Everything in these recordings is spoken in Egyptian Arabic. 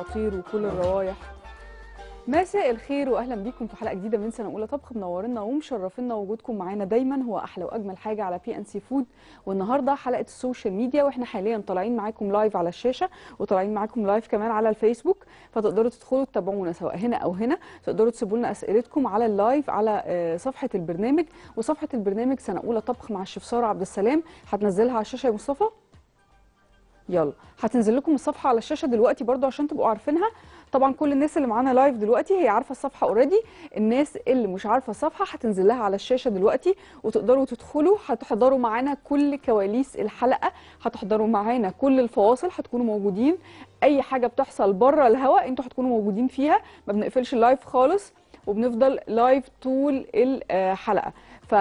العصافير وكل الروايح مساء الخير واهلا بيكم في حلقه جديده من سنه اولى طبخ منورنا ومشرفينا وجودكم معانا دايما هو احلى واجمل حاجه على بي ان سي فود والنهارده حلقه السوشيال ميديا واحنا حاليا طالعين معاكم لايف على الشاشه وطالعين معاكم لايف كمان على الفيسبوك فتقدروا تدخلوا تتابعونا سواء هنا او هنا تقدروا تسيبوا لنا اسئلتكم على اللايف على آه، صفحه البرنامج وصفحه البرنامج سنه اولى طبخ مع الشيف ساره عبد السلام هتنزلها على الشاشه يا مصطفى يلا هتنزل لكم الصفحه على الشاشه دلوقتي برضو عشان تبقوا عارفينها طبعا كل الناس اللي معانا لايف دلوقتي هي عارفه الصفحه اوريدي الناس اللي مش عارفه الصفحه هتنزل لها على الشاشه دلوقتي وتقدروا تدخلوا هتحضروا معانا كل كواليس الحلقه هتحضروا معانا كل الفواصل هتكونوا موجودين اي حاجه بتحصل بره الهواء انتوا هتكونوا موجودين فيها ما بنقفلش اللايف خالص وبنفضل لايف طول الحلقه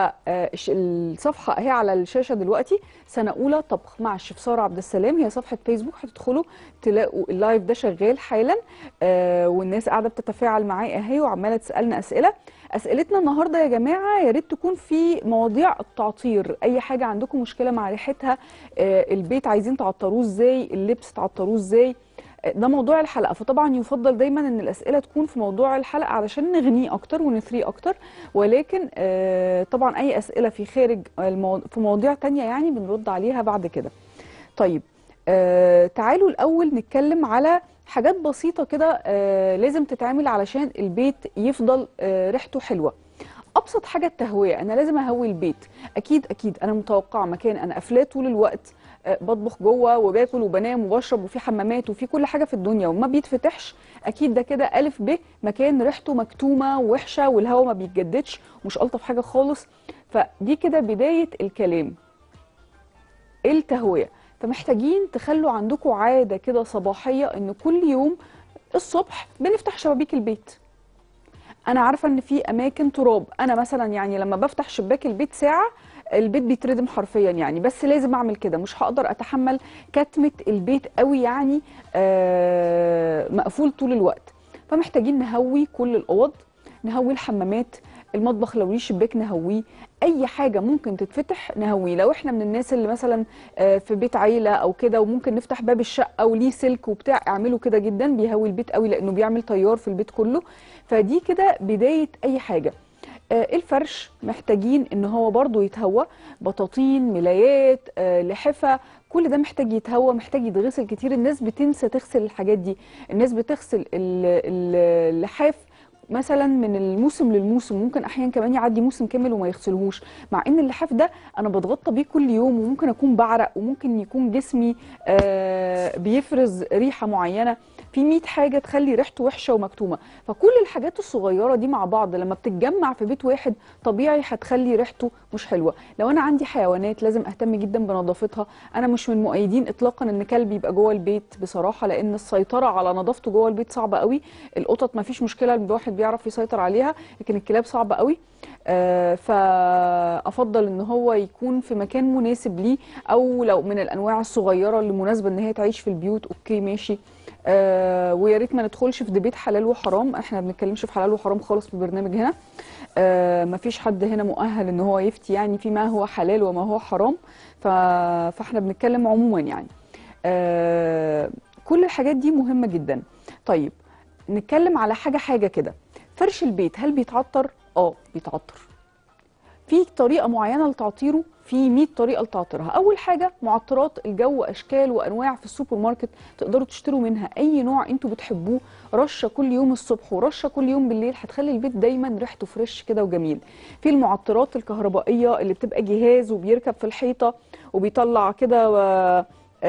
فالصفحه اهي على الشاشه دلوقتي سنه اولى طبخ مع الشيف ساره عبد السلام هي صفحه فيسبوك هتدخلوا تلاقوا اللايف ده شغال حالا آه، والناس قاعده بتتفاعل معاه اهي وعماله تسالنا اسئله اسئلتنا النهارده يا جماعه يا ريت تكون في مواضيع التعطير اي حاجه عندكم مشكله مع ريحتها آه، البيت عايزين تعطروه ازاي اللبس تعطروه ازاي ده موضوع الحلقه فطبعا يفضل دايما ان الاسئله تكون في موضوع الحلقه علشان نغنيه اكتر ونثريه اكتر ولكن آه، طبعا اي اسئله في خارج المو... في مواضيع تانية يعني بنرد عليها بعد كده طيب آه، تعالوا الاول نتكلم على حاجات بسيطه كده آه، لازم تتعمل علشان البيت يفضل آه، ريحته حلوه ابسط حاجه التهويه انا لازم اهوي البيت اكيد اكيد انا متوقعه مكان انا قافلاه طول الوقت آه، بطبخ جوه وباكل وبنام وبشرب وفي حمامات وفي كل حاجه في الدنيا وما بيتفتحش اكيد ده كده الف ب مكان ريحته مكتومه ووحشه والهواء ما بيتجددش مش الطف حاجه خالص فدي كده بدايه الكلام التهويه فمحتاجين تخلوا عندكم عاده كده صباحيه ان كل يوم الصبح بنفتح شبابيك البيت انا عارفه ان في اماكن تراب انا مثلا يعني لما بفتح شباك البيت ساعه البيت بيتردم حرفيا يعني بس لازم اعمل كده مش هقدر اتحمل كتمه البيت قوي يعني آه مقفول طول الوقت فمحتاجين نهوي كل الاوض نهوي الحمامات المطبخ لو ليه شباك نهويه اي حاجه ممكن تتفتح نهويه لو احنا من الناس اللي مثلا آه، في بيت عيله او كده وممكن نفتح باب الشقه وليه سلك وبتاع اعملوا كده جدا بيهوي البيت قوي لانه بيعمل تيار في البيت كله فدي كده بدايه اي حاجه آه، الفرش محتاجين ان هو برضو يتهوى بطاطين ملايات آه، لحفة كل ده محتاج يتهوى محتاج يتغسل كتير الناس بتنسى تغسل الحاجات دي الناس بتغسل ال- ال- اللحاف مثلا من الموسم للموسم ممكن احيانا كمان يعدي موسم كامل وما يغسلهوش مع ان اللحاف ده انا بتغطى بيه كل يوم وممكن اكون بعرق وممكن يكون جسمي آه، بيفرز ريحه معينه في 100 حاجه تخلي ريحته وحشه ومكتومه فكل الحاجات الصغيره دي مع بعض لما بتتجمع في بيت واحد طبيعي هتخلي ريحته مش حلوه لو انا عندي حيوانات لازم اهتم جدا بنظافتها انا مش من مؤيدين اطلاقا ان كلب يبقى جوه البيت بصراحه لان السيطره على نظافته جوه البيت صعبه قوي القطط ما فيش مشكله الواحد بيعرف يسيطر عليها لكن الكلاب صعبه قوي آه، فافضل ان هو يكون في مكان مناسب ليه او لو من الانواع الصغيره اللي مناسبه ان هي تعيش في البيوت اوكي ماشي آه ويا ريت ما ندخلش في ديبيت حلال وحرام احنا ما بنتكلمش في حلال وحرام خالص في البرنامج هنا آه ما فيش حد هنا مؤهل ان هو يفتي يعني في ما هو حلال وما هو حرام ف... فاحنا بنتكلم عموما يعني آه كل الحاجات دي مهمه جدا طيب نتكلم على حاجه حاجه كده فرش البيت هل بيتعطر اه بيتعطر في طريقه معينه لتعطيره في 100 طريقه لتعطيرها اول حاجه معطرات الجو اشكال وانواع في السوبر ماركت تقدروا تشتروا منها اي نوع انتوا بتحبوه رشه كل يوم الصبح ورشه كل يوم بالليل هتخلي البيت دايما ريحته فريش كده وجميل في المعطرات الكهربائيه اللي بتبقى جهاز وبيركب في الحيطه وبيطلع كده و-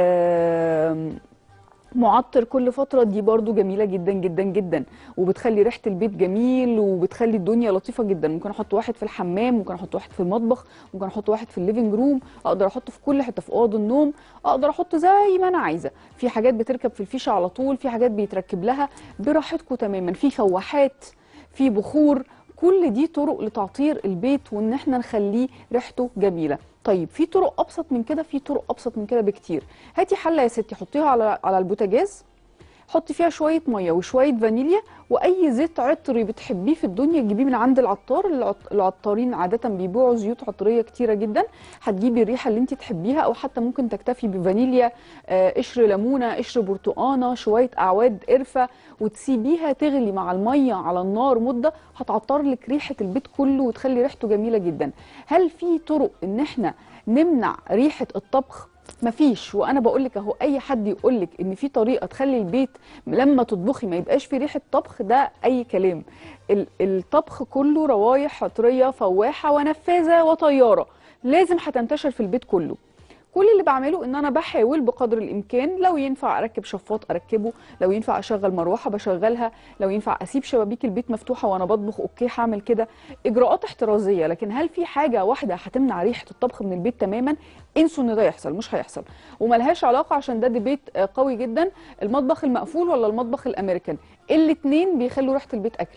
آم، معطر كل فترة دي برضو جميلة جدا جدا جدا وبتخلي ريحة البيت جميل وبتخلي الدنيا لطيفة جدا ممكن احط واحد في الحمام ممكن احط واحد في المطبخ ممكن احط واحد في الليفينج روم اقدر احطه في كل حتة في اوض النوم اقدر احطه زي ما انا عايزة في حاجات بتركب في الفيشة على طول في حاجات بيتركب لها براحتكم تماما في فواحات في بخور كل دي طرق لتعطير البيت وان احنا نخليه ريحته جميله طيب في طرق ابسط من كده في طرق ابسط من كده بكتير هاتي حله يا ستي حطيها على على البوتاجاز حطي فيها شويه ميه وشويه فانيليا واي زيت عطري بتحبيه في الدنيا تجيبيه من عند العطار العط- العطارين عاده بيبيعوا زيوت عطريه كتيره جدا هتجيبي الريحه اللي انت تحبيها او حتى ممكن تكتفي بفانيليا آه، قشر ليمونه قشر برتقانه شويه اعواد قرفه وتسيبيها تغلي مع الميه على النار مده هتعطر لك ريحه البيت كله وتخلي ريحته جميله جدا هل في طرق ان احنا نمنع ريحه الطبخ مفيش وانا بقول لك اهو اي حد يقول لك ان في طريقه تخلي البيت لما تطبخي ما يبقاش في ريحه طبخ ده اي كلام ال- الطبخ كله روايح عطريه فواحه ونفاذه وطياره لازم هتنتشر في البيت كله كل اللي بعمله ان انا بحاول بقدر الامكان لو ينفع اركب شفاط اركبه لو ينفع اشغل مروحه بشغلها لو ينفع اسيب شبابيك البيت مفتوحه وانا بطبخ اوكي هعمل كده اجراءات احترازيه لكن هل في حاجه واحده هتمنع ريحه الطبخ من البيت تماما انسوا ان ده يحصل مش هيحصل وملهاش علاقه عشان ده ديبيت آه، قوي جدا المطبخ المقفول ولا المطبخ الامريكان الاتنين بيخلوا ريحه البيت اكل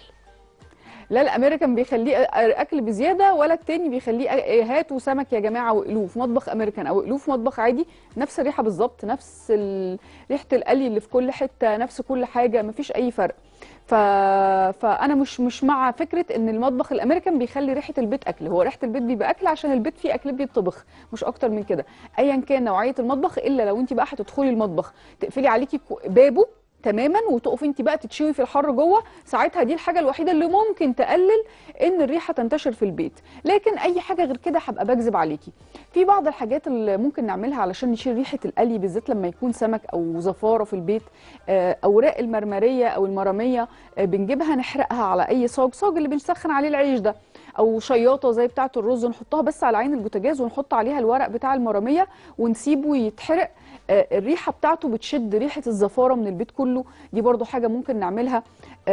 لا الامريكان بيخليه اكل بزياده ولا التاني بيخليه أ- هاتوا سمك يا جماعه واقلوه في مطبخ امريكان او اقلوه في مطبخ عادي نفس الريحه بالظبط نفس ال... ريحه القلي اللي في كل حته نفس كل حاجه مفيش اي فرق ف... فانا مش مش مع فكره ان المطبخ الامريكان بيخلي ريحه البيت اكل هو ريحه البيت بيبقى اكل عشان البيت فيه اكل بيطبخ مش اكتر من كده ايا كان نوعيه المطبخ الا لو انت بقى هتدخلي المطبخ تقفلي عليكي كو- بابه تماما وتقفي انت بقى تتشوي في الحر جوه ساعتها دي الحاجه الوحيده اللي ممكن تقلل ان الريحه تنتشر في البيت لكن اي حاجه غير كده هبقى بكذب عليكي في بعض الحاجات اللي ممكن نعملها علشان نشيل ريحه القلي بالذات لما يكون سمك او زفاره في البيت آه، اوراق المرمريه او المراميه آه، بنجيبها نحرقها على اي صاج صاج اللي بنسخن عليه العيش ده او شياطه زي بتاعه الرز نحطها بس على عين البوتاجاز ونحط عليها الورق بتاع المراميه ونسيبه يتحرق آه، الريحه بتاعته بتشد ريحه الزفاره من البيت كله دي برضو حاجه ممكن نعملها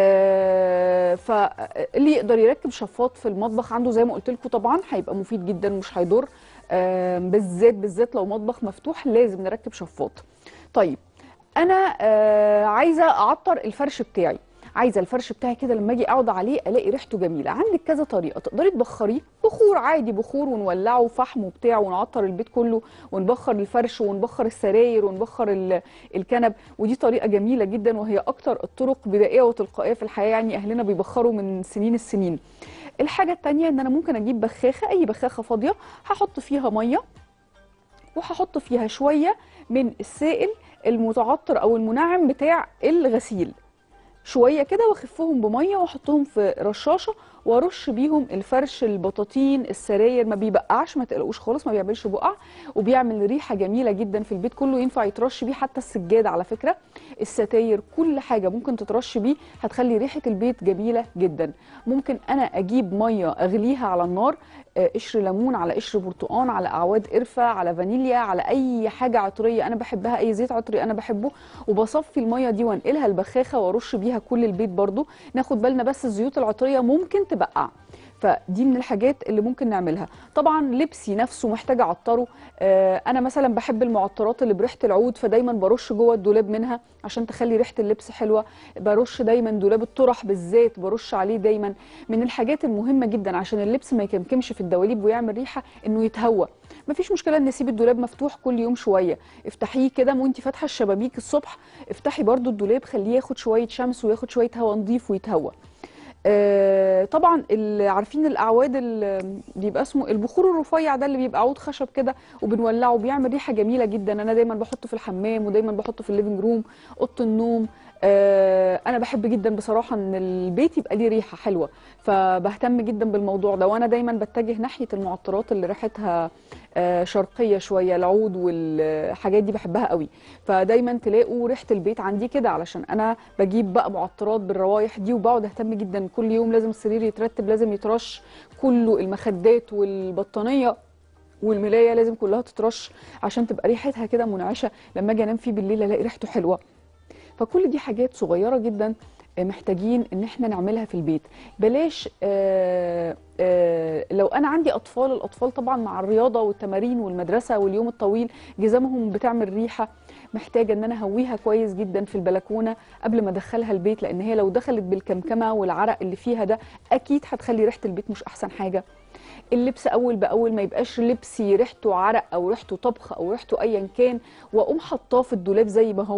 آه، فاللي يقدر يركب شفاط في المطبخ عنده زي ما قلت لكم طبعا هيبقى مفيد جدا ومش هيضر آه، بالذات بالذات لو مطبخ مفتوح لازم نركب شفاط طيب انا آه، عايزه اعطر الفرش بتاعي عايزه الفرش بتاعي كده لما اجي اقعد عليه الاقي ريحته جميله عندك كذا طريقه تقدري تبخريه بخور عادي بخور ونولعه فحم وبتاع ونعطر البيت كله ونبخر الفرش ونبخر السراير ونبخر ال- الكنب ودي طريقه جميله جدا وهي اكتر الطرق بدائيه وتلقائيه في الحياه يعني اهلنا بيبخروا من سنين السنين الحاجه التانية ان انا ممكن اجيب بخاخه اي بخاخه فاضيه هحط فيها ميه وهحط فيها شويه من السائل المتعطر او المنعم بتاع الغسيل شويه كده واخفهم بميه واحطهم في رشاشه وارش بيهم الفرش البطاطين السراير ما بيبقعش ما تقلقوش خالص ما بيعملش بقع وبيعمل ريحه جميله جدا في البيت كله ينفع يترش بيه حتى السجاد على فكره الستاير كل حاجه ممكن تترش بيه هتخلي ريحه البيت جميله جدا ممكن انا اجيب ميه اغليها على النار آه، قشر ليمون على قشر برتقان على اعواد قرفه على فانيليا على اي حاجه عطريه انا بحبها اي زيت عطري انا بحبه وبصفي الميه دي وانقلها البخاخه وارش بيها كل البيت برضو ناخد بالنا بس الزيوت العطريه ممكن تبقع فدي من الحاجات اللي ممكن نعملها طبعا لبسي نفسه محتاج اعطره آه انا مثلا بحب المعطرات اللي بريحه العود فدايما برش جوه الدولاب منها عشان تخلي ريحه اللبس حلوه برش دايما دولاب الطرح بالذات برش عليه دايما من الحاجات المهمه جدا عشان اللبس ما يكمكمش في الدواليب ويعمل ريحه انه يتهوى مفيش مشكله ان نسيب الدولاب مفتوح كل يوم شويه افتحيه كده وانت فاتحه الشبابيك الصبح افتحي برضو الدولاب خليه ياخد شويه شمس وياخد شويه هواء نظيف ويتهوى آه، طبعا ال- عارفين الاعواد اللي بيبقى اسمه البخور الرفيع ده اللي بيبقى عود خشب كده وبنولعه بيعمل ريحه جميله جدا انا دايما بحطه في الحمام ودايما بحطه في الليفنج روم اوضه النوم آه، انا بحب جدا بصراحه ان البيت يبقى ليه ريحه حلوه فبهتم جدا بالموضوع ده وانا دايما بتجه ناحيه المعطرات اللي ريحتها آه، شرقيه شويه العود والحاجات دي بحبها قوي فدايما تلاقوا ريحه البيت عندي كده علشان انا بجيب بقى معطرات بالروايح دي وبقعد اهتم جدا كل يوم لازم السرير يترتب لازم يترش كله المخدات والبطانيه والملايه لازم كلها تترش عشان تبقى ريحتها كده منعشه لما اجي انام فيه بالليل الاقي ريحته حلوه فكل دي حاجات صغيره جدا آه، محتاجين ان احنا نعملها في البيت بلاش آه آه لو انا عندي اطفال الاطفال طبعا مع الرياضه والتمارين والمدرسه واليوم الطويل جزامهم بتعمل ريحه محتاجه ان انا اهويها كويس جدا في البلكونه قبل ما ادخلها البيت لان هي لو دخلت بالكمكمه والعرق اللي فيها ده اكيد هتخلي ريحه البيت مش احسن حاجه اللبس اول باول ما يبقاش لبسي ريحته عرق او ريحته طبخ او ريحته ايا كان واقوم حطاه في الدولاب زي ما هو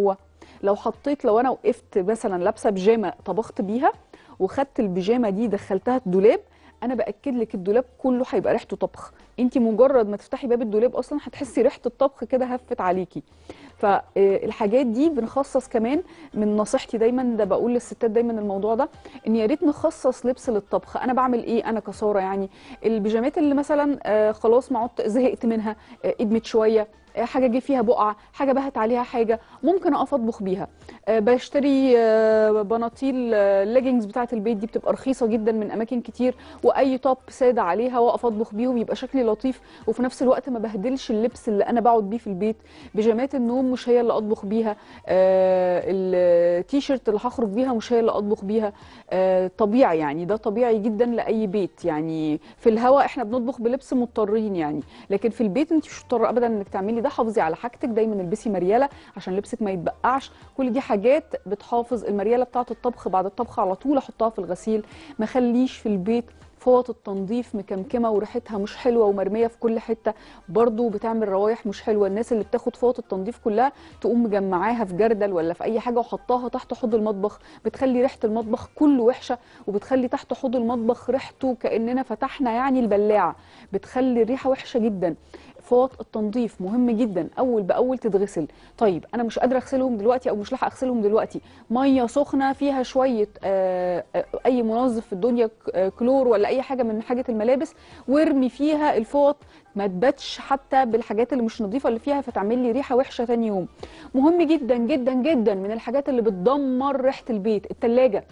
لو حطيت لو انا وقفت مثلا لابسه بيجامه طبخت بيها وخدت البيجامه دي دخلتها الدولاب انا باكد لك الدولاب كله هيبقى ريحته طبخ انت مجرد ما تفتحي باب الدولاب اصلا هتحسي ريحه الطبخ كده هفت عليكي فالحاجات دي بنخصص كمان من نصيحتي دايما ده بقول للستات دايما الموضوع ده ان يا ريت نخصص لبس للطبخ انا بعمل ايه انا كساره يعني البيجامات اللي مثلا آه، خلاص ما عدت زهقت منها آه، ادمت شويه آه، حاجه جه فيها بقعه حاجه بهت عليها حاجه ممكن اقف اطبخ بيها آه، بشتري آه، بناطيل الليجنجز بتاعه البيت دي بتبقى رخيصه جدا من اماكن كتير واي توب ساده عليها واقف اطبخ بيهم يبقى شكلي لطيف وفي نفس الوقت ما بهدلش اللبس اللي انا بقعد بيه في البيت بيجامات النوم مش هي اللي اطبخ بيها آه، التيشيرت اللي هخرج بيها مش هي اللي اطبخ بيها آه، طبيعي يعني ده طبيعي جدا لاي بيت يعني في الهواء احنا بنطبخ بلبس مضطرين يعني لكن في البيت انت مش مضطره ابدا انك تعملي ده حافظي على حاجتك دايما البسي مرياله عشان لبسك ما يتبقعش كل دي حاجات بتحافظ المرياله بتاعه الطبخ بعد الطبخ على طول احطها في الغسيل ما خليش في البيت فوط التنظيف مكمكمه وريحتها مش حلوه ومرميه في كل حته برضو بتعمل روايح مش حلوه الناس اللي بتاخد فوط التنظيف كلها تقوم مجمعاها في جردل ولا في اي حاجه وحطاها تحت حوض المطبخ بتخلي ريحه المطبخ كله وحشه وبتخلي تحت حوض المطبخ ريحته كاننا فتحنا يعني البلاعه بتخلي الريحه وحشه جدا فوط التنظيف مهم جدا اول باول تتغسل طيب انا مش قادره اغسلهم دلوقتي او مش لاحقه اغسلهم دلوقتي ميه سخنه فيها شويه آه، آه، اي منظف في الدنيا ك- آه، كلور ولا اي حاجه من حاجه الملابس وارمي فيها الفوط ما تباتش حتى بالحاجات اللي مش نظيفه اللي فيها فتعمل لي ريحه وحشه تاني يوم مهم جدا جدا جدا من الحاجات اللي بتدمر ريحه البيت التلاجة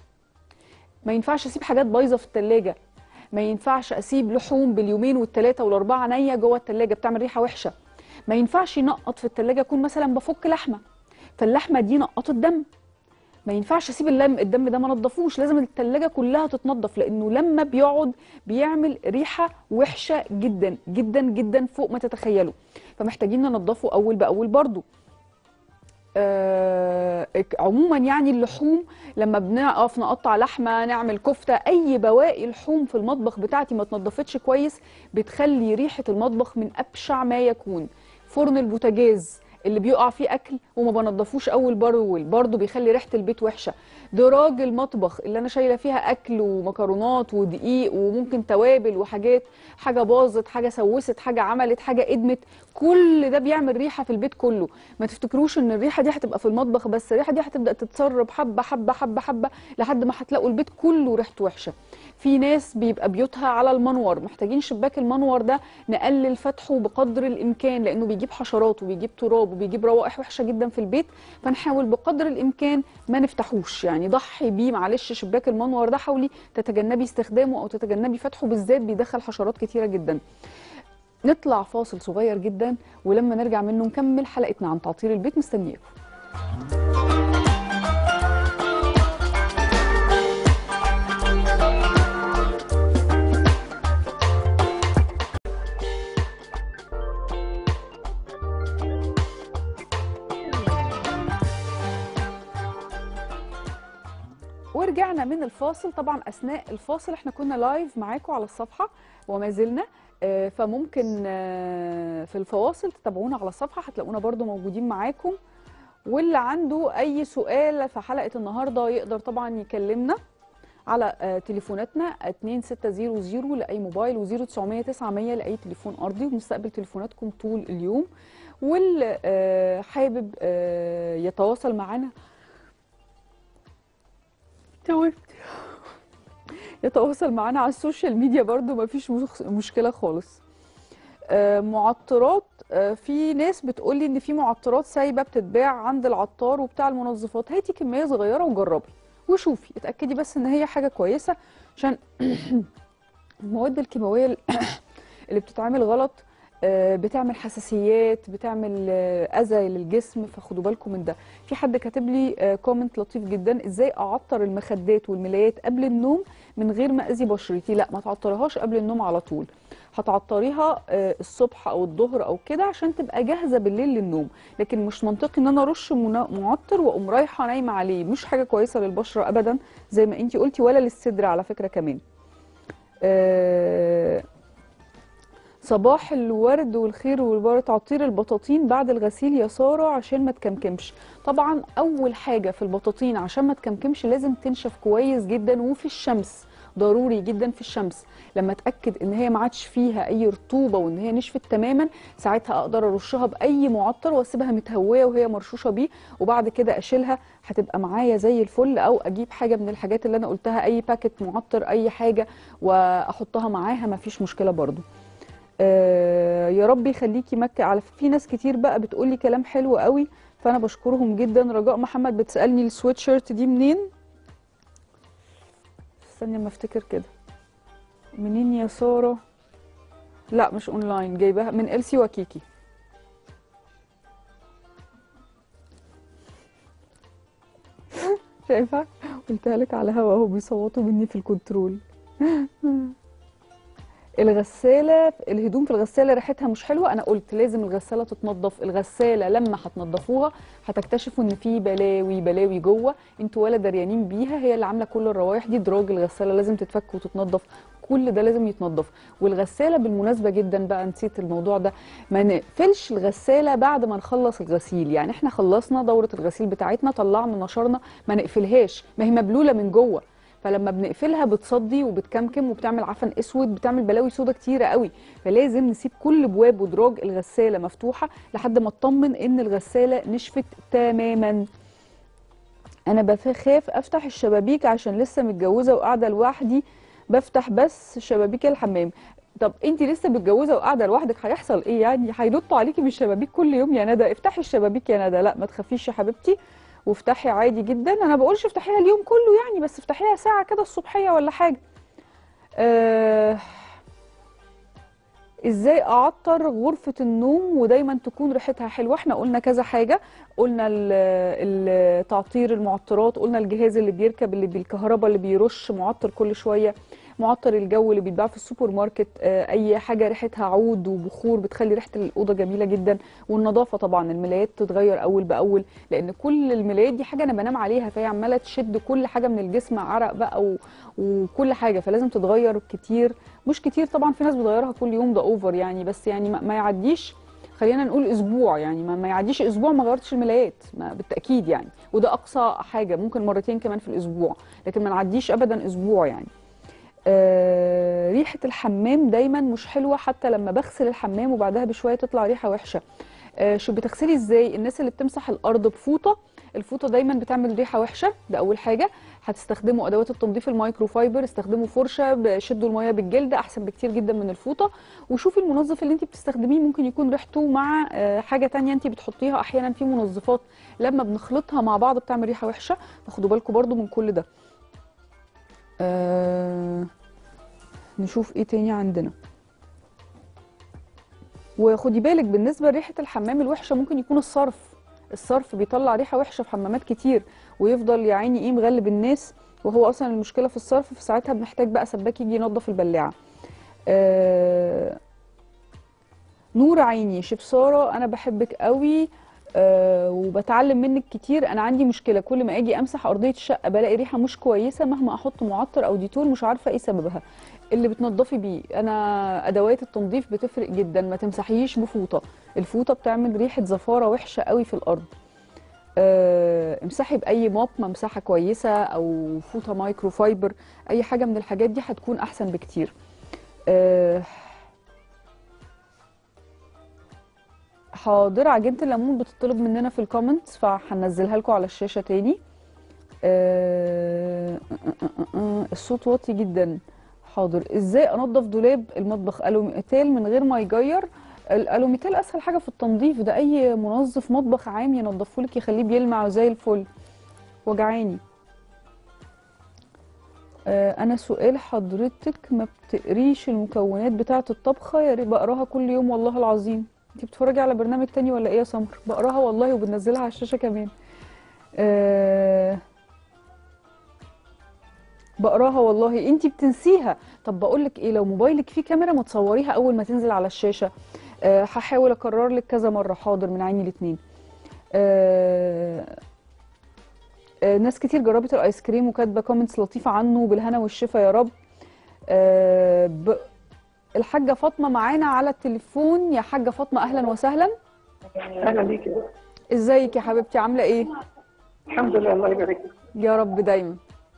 ما ينفعش اسيب حاجات بايظه في التلاجة ما ينفعش اسيب لحوم باليومين والثلاثه والاربعه نيه جوه التلاجة بتعمل ريحه وحشه ما ينفعش ينقط في التلاجة اكون مثلا بفك لحمه فاللحمه دي نقطت دم ما ينفعش اسيب اللم الدم ده ما نضفوش لازم التلاجة كلها تتنضف لانه لما بيقعد بيعمل ريحه وحشه جدا جدا جدا فوق ما تتخيلوا فمحتاجين ننضفه اول باول برضو آه عموما يعني اللحوم لما بنقف نقطع لحمه نعمل كفته اي بواقي لحوم في المطبخ بتاعتي ما اتنضفتش كويس بتخلي ريحه المطبخ من ابشع ما يكون فرن البوتاجاز اللي بيقع فيه اكل وما بنضفوش اول باول برضه بيخلي ريحه البيت وحشه دراج المطبخ اللي انا شايله فيها اكل ومكرونات ودقيق وممكن توابل وحاجات حاجه باظت حاجه سوست حاجه عملت حاجه ادمت كل ده بيعمل ريحه في البيت كله ما تفتكروش ان الريحه دي هتبقى في المطبخ بس الريحه دي هتبدا تتسرب حبه حبه حبه حبه لحد ما هتلاقوا البيت كله ريحته وحشه في ناس بيبقى بيوتها على المنور محتاجين شباك المنور ده نقلل فتحه بقدر الامكان لانه بيجيب حشرات وبيجيب تراب وبيجيب روائح وحشه جدا في البيت فنحاول بقدر الامكان ما نفتحوش يعني ضحي بيه معلش شباك المنور ده حاولي تتجنبي استخدامه او تتجنبي فتحه بالذات بيدخل حشرات كتيره جدا نطلع فاصل صغير جدا ولما نرجع منه نكمل حلقتنا عن تعطير البيت مستنياكم ورجعنا من الفاصل طبعا اثناء الفاصل احنا كنا لايف معاكم على الصفحه وما زلنا آه، فممكن آه، في الفواصل تتابعونا على الصفحه هتلاقونا برضو موجودين معاكم واللي عنده اي سؤال في حلقه النهارده يقدر طبعا يكلمنا على آه، تليفوناتنا 2600 لاي موبايل و0900 900 لاي تليفون ارضي وبنستقبل تليفوناتكم طول اليوم واللي آه، حابب آه، يتواصل معنا توبت يتواصل معانا على السوشيال ميديا برضو مفيش مخ- مشكلة خالص آه، معطرات آه، في ناس بتقولي ان في معطرات سايبة بتتباع عند العطار وبتاع المنظفات هاتي كمية صغيرة وجربي وشوفي اتأكدي بس ان هي حاجة كويسة عشان المواد الكيماوية اللي بتتعمل غلط آه، بتعمل حساسيات بتعمل آه، اذى للجسم فخدوا بالكم من ده في حد كاتب لي كومنت لطيف جدا ازاي اعطر المخدات والملايات قبل النوم من غير ما اذي بشرتي لا ما تعطريهاش قبل النوم على طول هتعطريها آه، الصبح او الظهر او كده عشان تبقى جاهزه بالليل للنوم لكن مش منطقي ان انا ارش منا- معطر واقوم رايحه نايمه عليه مش حاجه كويسه للبشره ابدا زي ما انتي قلتي ولا للصدر على فكره كمان آه، صباح الورد والخير والبركه تعطير البطاطين بعد الغسيل يا ساره عشان ما تكمكمش طبعا اول حاجه في البطاطين عشان ما تكمكمش لازم تنشف كويس جدا وفي الشمس ضروري جدا في الشمس لما اتاكد ان هي ما عادش فيها اي رطوبه وان هي نشفت تماما ساعتها اقدر ارشها باي معطر واسيبها متهويه وهي مرشوشه بيه وبعد كده اشيلها هتبقى معايا زي الفل او اجيب حاجه من الحاجات اللي انا قلتها اي باكت معطر اي حاجه واحطها معاها مفيش مشكله برضو آه يا رب يخليكي مكة على في ناس كتير بقى بتقولي كلام حلو قوي فانا بشكرهم جدا رجاء محمد بتسالني السويتشيرت دي منين استني اما افتكر كده منين يا ساره لا مش اونلاين جايباها من السي وكيكي شايفه قلتها لك على هوا اهو بيصوتوا مني في الكنترول الغساله الهدوم في الغساله ريحتها مش حلوه انا قلت لازم الغساله تتنضف الغساله لما هتنضفوها هتكتشفوا ان في بلاوي بلاوي جوه انتوا ولا دريانين بيها هي اللي عامله كل الروايح دي دراج الغساله لازم تتفك وتتنضف كل ده لازم يتنضف والغساله بالمناسبه جدا بقى نسيت الموضوع ده ما نقفلش الغساله بعد ما نخلص الغسيل يعني احنا خلصنا دوره الغسيل بتاعتنا طلعنا نشرنا ما نقفلهاش ما هي مبلوله من جوه فلما بنقفلها بتصدي وبتكمكم وبتعمل عفن اسود بتعمل بلاوي سودا كتيره قوي فلازم نسيب كل بواب ودراج الغساله مفتوحه لحد ما اطمن ان الغساله نشفت تماما انا بخاف افتح الشبابيك عشان لسه متجوزه وقاعده لوحدي بفتح بس شبابيك الحمام طب انت لسه متجوزه وقاعده لوحدك هيحصل ايه يعني هينطوا عليكي من الشبابيك كل يوم يا ندى افتحي الشبابيك يا ندى لا ما تخافيش يا حبيبتي وافتحي عادي جدا انا بقولش افتحيها اليوم كله يعني بس افتحيها ساعه كده الصبحيه ولا حاجه آه ازاي اعطر غرفه النوم ودايما تكون ريحتها حلوه احنا قلنا كذا حاجه قلنا ال- ال- تعطير المعطرات قلنا الجهاز اللي بيركب اللي بالكهرباء اللي بيرش معطر كل شويه معطر الجو اللي بيتباع في السوبر ماركت آه، اي حاجه ريحتها عود وبخور بتخلي ريحه الاوضه جميله جدا والنظافه طبعا الملايات تتغير اول باول لان كل الملايات دي حاجه انا بنام عليها فهي عماله تشد كل حاجه من الجسم عرق بقى و... وكل حاجه فلازم تتغير كتير مش كتير طبعا في ناس بتغيرها كل يوم ده اوفر يعني بس يعني ما, ما يعديش خلينا نقول اسبوع يعني ما, ما يعديش اسبوع ما غيرتش الملايات ما بالتاكيد يعني وده اقصى حاجه ممكن مرتين كمان في الاسبوع لكن ما نعديش ابدا اسبوع يعني آه ريحه الحمام دايما مش حلوه حتى لما بغسل الحمام وبعدها بشويه تطلع ريحه وحشه آه شو بتغسلي ازاي الناس اللي بتمسح الارض بفوطه الفوطه دايما بتعمل ريحه وحشه ده اول حاجه هتستخدموا ادوات التنظيف المايكرو فايبر استخدموا فرشه شدوا الميه بالجلد احسن بكتير جدا من الفوطه وشوفي المنظف اللي انت بتستخدميه ممكن يكون ريحته مع آه، حاجه تانية انت بتحطيها احيانا في منظفات لما بنخلطها مع بعض بتعمل ريحه وحشه فخدوا بالكم برضو من كل ده آه نشوف ايه تاني عندنا وخدي بالك بالنسبه لريحه الحمام الوحشه ممكن يكون الصرف الصرف بيطلع ريحه وحشه في حمامات كتير ويفضل يا عيني ايه مغلب الناس وهو اصلا المشكله في الصرف فساعتها بنحتاج بقى سباك يجي ينظف البلاعه آه نور عيني شبساره انا بحبك قوي آه وبتعلم منك كتير انا عندي مشكله كل ما اجي امسح ارضيه الشقه بلاقي ريحه مش كويسه مهما احط معطر او ديتول مش عارفه ايه سببها اللي بتنضفي بيه انا ادوات التنظيف بتفرق جدا ما تمسحيش بفوطه الفوطه بتعمل ريحه زفاره وحشه قوي في الارض آه، امسحي باي ماب ممسحه كويسه او فوطه مايكرو فايبر اي حاجه من الحاجات دي هتكون احسن بكتير آه، حاضر عجينه الليمون بتطلب مننا في الكومنتس فهنزلها لكم على الشاشه تاني آه، آه، آه، آه، الصوت واطي جدا حاضر ازاي انضف دولاب المطبخ الوميتال من غير ما يجير الالوميتال اسهل حاجه في التنظيف ده اي منظف مطبخ عام ينضفه لك يخليه بيلمع زي الفل وجعاني آه، انا سؤال حضرتك ما بتقريش المكونات بتاعه الطبخه يا ريت بقراها كل يوم والله العظيم انت بتتفرجي على برنامج تاني ولا ايه يا سمر بقراها والله وبنزلها على الشاشه كمان آه بقراها والله انت بتنسيها طب بقول لك ايه لو موبايلك فيه كاميرا ما تصوريها اول ما تنزل على الشاشه أه هحاول اكرر لك كذا مره حاضر من عيني الاثنين أه أه ناس كتير جربت الايس كريم وكاتبه كومنتس لطيفه عنه بالهنا والشفا يا رب أه ب... الحاجه فاطمه معانا على التليفون يا حاجه فاطمه اهلا وسهلا اهلا بيك ازيك يا حبيبتي عامله ايه الحمد لله الله يبارك فيك. يا رب دايما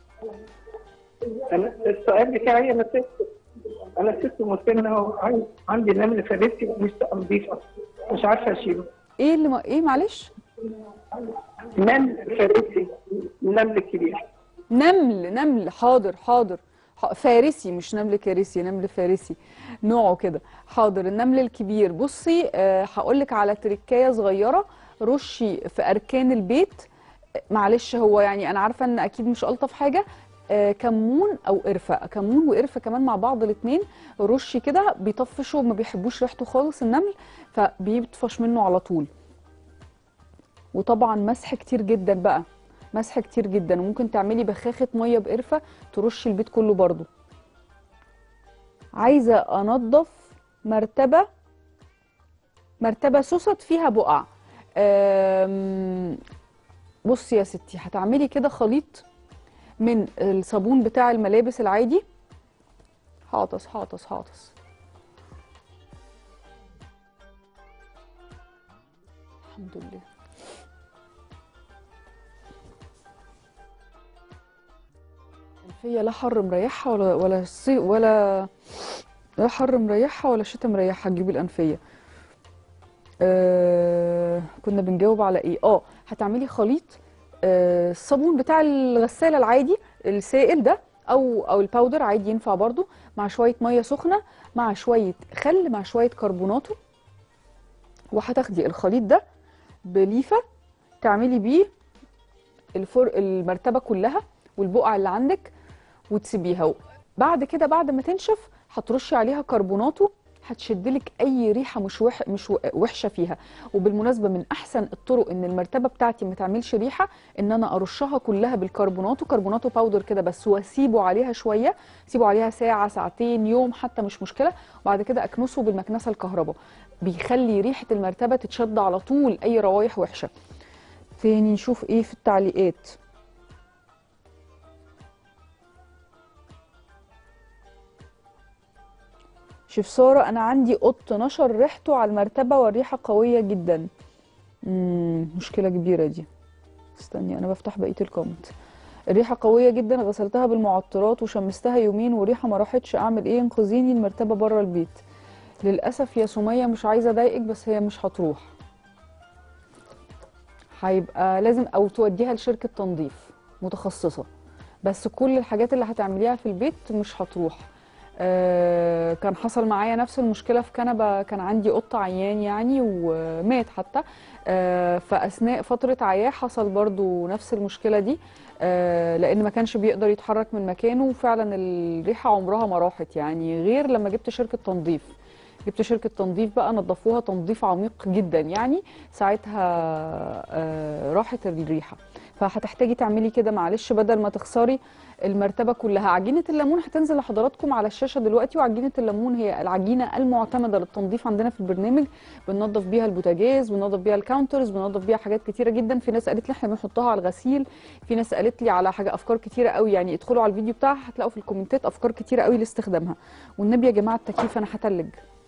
انا السؤال بتاعي انا ست انا ست مسنه وعندي عندي نمل في ريبتي ومش نظيفه مش عارفه اشيله ايه اللي ما... ايه معلش نمل في ريبتي النمل الكبير نمل نمل حاضر حاضر ح- فارسي مش نمل كارثي نمل فارسي نوعه كده حاضر النمل الكبير بصي آه هقول لك على تركايه صغيره رشي في اركان البيت آه، معلش هو يعني انا عارفه ان اكيد مش الطف حاجه آه كمون او قرفه كمون وقرفه كمان مع بعض الاثنين رشي كده بيطفشوا ما بيحبوش ريحته خالص النمل فبيطفش منه على طول وطبعا مسح كتير جدا بقى مسح كتير جدا وممكن تعملي بخاخة مية بقرفة ترشي البيت كله برضو عايزة أنظف مرتبة مرتبة سوست فيها بقع أم، بصي يا ستي هتعملي كده خليط من الصابون بتاع الملابس العادي حاطس حاطس حاطس الحمد لله الأنفية لا حر مريحها ولا ولا صي ولا لا حر مريحها ولا شتاء مريحها تجيبي الأنفية آه كنا بنجاوب على ايه اه هتعملي خليط آه الصابون بتاع الغسالة العادي السائل ده او او الباودر عادي ينفع برضو مع شوية مية سخنة مع شوية خل مع شوية كربوناتو وهتاخدي الخليط ده بليفة تعملي بيه الفر المرتبة كلها والبقع اللي عندك وتسيبيها بعد كده بعد ما تنشف هترشي عليها كربوناتو هتشدلك اي ريحه مش وح مش و- وحشه فيها وبالمناسبه من احسن الطرق ان المرتبه بتاعتي ما تعملش ريحه ان انا ارشها كلها بالكربوناتو كربوناتو باودر كده بس واسيبه عليها شويه سيبه عليها ساعه ساعتين يوم حتى مش مشكله وبعد كده اكنسه بالمكنسه الكهرباء بيخلي ريحه المرتبه تتشد على طول اي روايح وحشه تاني نشوف ايه في التعليقات شوف سارة أنا عندي قط نشر ريحته على المرتبة والريحة قوية جدا مم مشكلة كبيرة دي استني أنا بفتح بقية الكومنت الريحة قوية جدا غسلتها بالمعطرات وشمستها يومين وريحة ما راحتش أعمل إيه انقذيني المرتبة بره البيت للأسف يا سمية مش عايزة أضايقك بس هي مش هتروح هيبقى لازم أو توديها لشركة تنظيف متخصصة بس كل الحاجات اللي هتعمليها في البيت مش هتروح آه، كان حصل معايا نفس المشكلة في كنبة كان عندي قط عيان يعني ومات حتى آه، فأثناء فترة عياه حصل برضو نفس المشكلة دي آه، لأن ما كانش بيقدر يتحرك من مكانه وفعلا الريحة عمرها ما راحت يعني غير لما جبت شركة تنظيف جبت شركة تنظيف بقى نظفوها تنظيف عميق جدا يعني ساعتها آه، راحت الريحة فهتحتاجي تعملي كده معلش بدل ما تخسري المرتبة كلها عجينة الليمون هتنزل لحضراتكم على الشاشة دلوقتي وعجينة الليمون هي العجينة المعتمدة للتنظيف عندنا في البرنامج بننظف بيها البوتاجاز بننظف بيها الكاونترز بننظف بيها حاجات كتيرة جدا في ناس قالت لي احنا بنحطها على الغسيل في ناس قالت لي على حاجة أفكار كتيرة قوي يعني ادخلوا على الفيديو بتاعها هتلاقوا في الكومنتات أفكار كتيرة قوي لاستخدامها والنبي يا جماعة التكييف أنا هتلج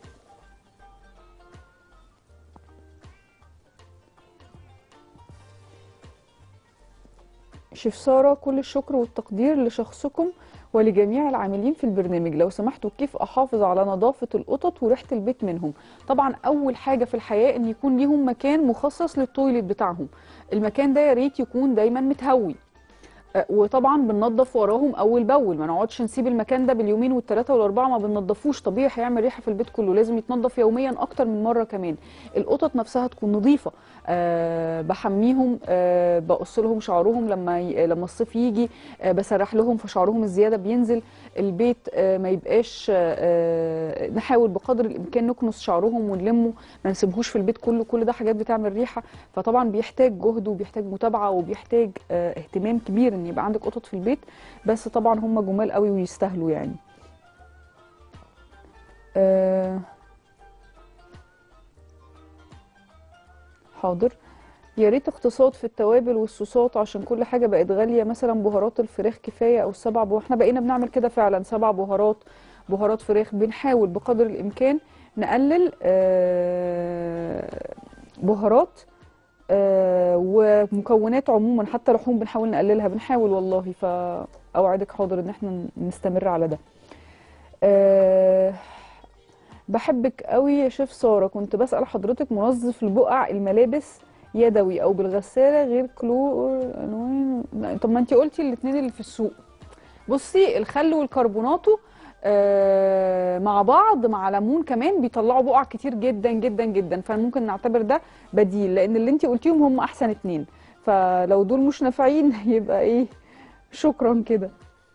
شيف سارة كل الشكر والتقدير لشخصكم ولجميع العاملين في البرنامج لو سمحتوا كيف أحافظ على نظافة القطط وريحة البيت منهم طبعا أول حاجة في الحياة أن يكون ليهم مكان مخصص للتويليت بتاعهم المكان ده يا ريت يكون دايما متهوي أه، وطبعا بننظف وراهم اول باول ما نقعدش نسيب المكان ده باليومين والثلاثه والاربعه ما بننضفوش طبيعي هيعمل ريحه في البيت كله لازم يتنضف يوميا اكتر من مره كمان القطط نفسها تكون نظيفه أه بحميهم أه بقص لهم شعرهم لما ي... لما الصيف يجي أه بسرح لهم فشعرهم الزياده بينزل البيت أه ما يبقاش أه نحاول بقدر الامكان نكنس شعرهم ونلمه ما نسيبهوش في البيت كله كل ده حاجات بتعمل ريحه فطبعا بيحتاج جهد وبيحتاج متابعه وبيحتاج آه، اهتمام كبير ان يبقى عندك قطط في البيت بس طبعا هم جمال قوي ويستاهلوا يعني آه، حاضر يا ريت اقتصاد في التوابل والصوصات عشان كل حاجه بقت غاليه مثلا بهارات الفراخ كفايه او السبع بهارات احنا بقينا بنعمل كده فعلا سبع بهارات بهارات فراخ بنحاول بقدر الامكان نقلل آه، بهارات آه، ومكونات عموما حتى لحوم بنحاول نقللها بنحاول والله فاوعدك حاضر ان احنا نستمر على ده آه، بحبك قوي يا شيف ساره كنت بسال حضرتك منظف البقع الملابس يدوي او بالغساله غير كلور الوان لا، طب ما انت قلتي الاثنين اللي في السوق بصي الخل والكربوناتو آه، مع بعض مع ليمون كمان بيطلعوا بقع كتير جدا جدا جدا فممكن نعتبر ده بديل لان اللي انت قلتيهم هم احسن اتنين فلو دول مش نافعين يبقى ايه شكرا كده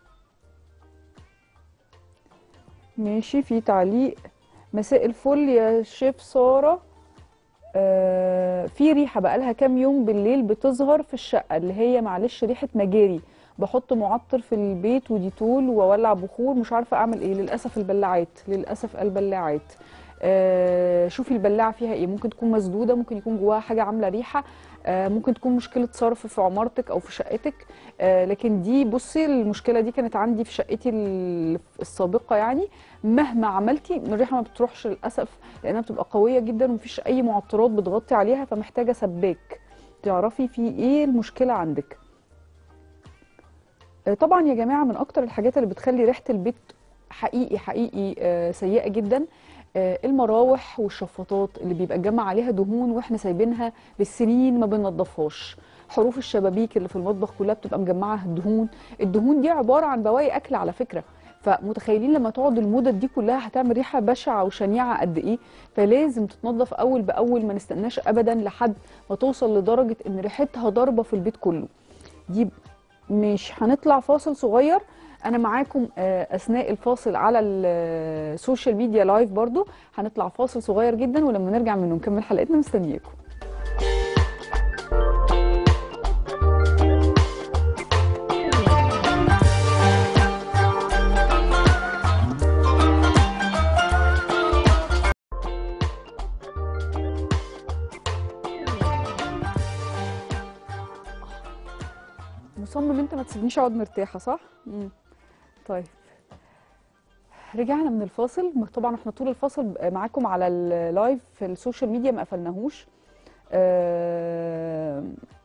ماشي في تعليق مساء الفل يا شيف سارة آه في ريحة بقالها كام يوم بالليل بتظهر في الشقة اللي هي معلش ريحة مجاري بحط معطر في البيت وديتول واولع بخور مش عارفة اعمل ايه للأسف البلاعات للأسف البلاعات آه شوفي البلاعة فيها ايه ممكن تكون مسدودة ممكن يكون جواها حاجة عاملة ريحة آه ممكن تكون مشكلة صرف في عمارتك او في شقتك آه لكن دي بصي المشكلة دي كانت عندي في شقتي ال- السابقة يعني مهما عملتي الريحه ما بتروحش للاسف لانها بتبقى قويه جدا ومفيش اي معطرات بتغطي عليها فمحتاجه سباك تعرفي في ايه المشكله عندك آه، طبعا يا جماعه من اكتر الحاجات اللي بتخلي ريحه البيت حقيقي حقيقي آه، سيئه جدا آه، المراوح والشفاطات اللي بيبقى اتجمع عليها دهون واحنا سايبينها بالسنين ما بننضفهاش حروف الشبابيك اللي في المطبخ كلها بتبقى مجمعه دهون الدهون دي عباره عن بواقي اكل على فكره فمتخيلين لما تقعد المدد دي كلها هتعمل ريحه بشعه وشنيعه قد ايه فلازم تتنضف اول باول ما نستناش ابدا لحد ما توصل لدرجه ان ريحتها ضاربه في البيت كله دي مش هنطلع فاصل صغير انا معاكم آه، اثناء الفاصل على السوشيال ميديا لايف برضو هنطلع فاصل صغير جدا ولما نرجع منه نكمل حلقتنا مستنياكم مصمم انت ما تسيبنيش اقعد مرتاحه صح مم. طيب رجعنا من الفاصل طبعا احنا طول الفاصل معاكم على اللايف في السوشيال ميديا ما قفلناهوش آه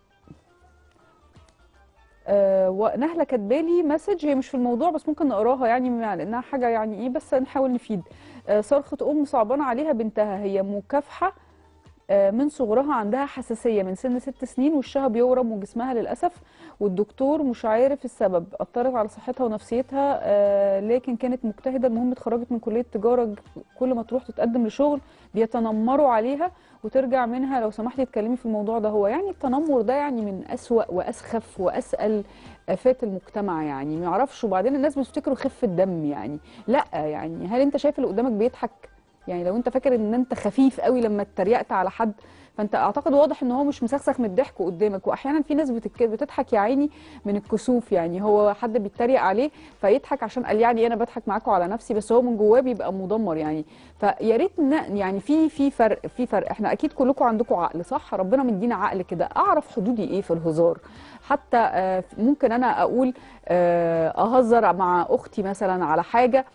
آه ونهله كاتبالي مسج هي مش في الموضوع بس ممكن نقراها يعني مع- لانها حاجه يعني ايه بس نحاول نفيد آه صرخه ام صعبانه عليها بنتها هي مكافحه آه، من صغرها عندها حساسية من سن ست سنين وشها بيورم وجسمها للأسف والدكتور مش عارف السبب أثرت على صحتها ونفسيتها آه، لكن كانت مجتهدة المهم اتخرجت من كلية تجارة كل ما تروح تتقدم لشغل بيتنمروا عليها وترجع منها لو سمحتي تكلمي في الموضوع ده هو يعني التنمر ده يعني من أسوأ وأسخف وأسأل آفات المجتمع يعني ما يعرفش وبعدين الناس بتفتكره خفة دم يعني لا يعني هل انت شايف اللي قدامك بيضحك يعني لو انت فاكر ان انت خفيف قوي لما اتريقت على حد فانت اعتقد واضح ان هو مش مسخسخ من الضحك قدامك واحيانا في ناس بتك... بتضحك يا عيني من الكسوف يعني هو حد بيتريق عليه فيضحك عشان قال يعني انا بضحك معاكم على نفسي بس هو من جواه بيبقى مدمر يعني فيا ريت ن- يعني في في فرق في فرق احنا اكيد كلكم عندكم عقل صح ربنا مدينا عقل كده اعرف حدودي ايه في الهزار حتى آه، ممكن انا اقول آه، اهزر مع اختي مثلا على حاجه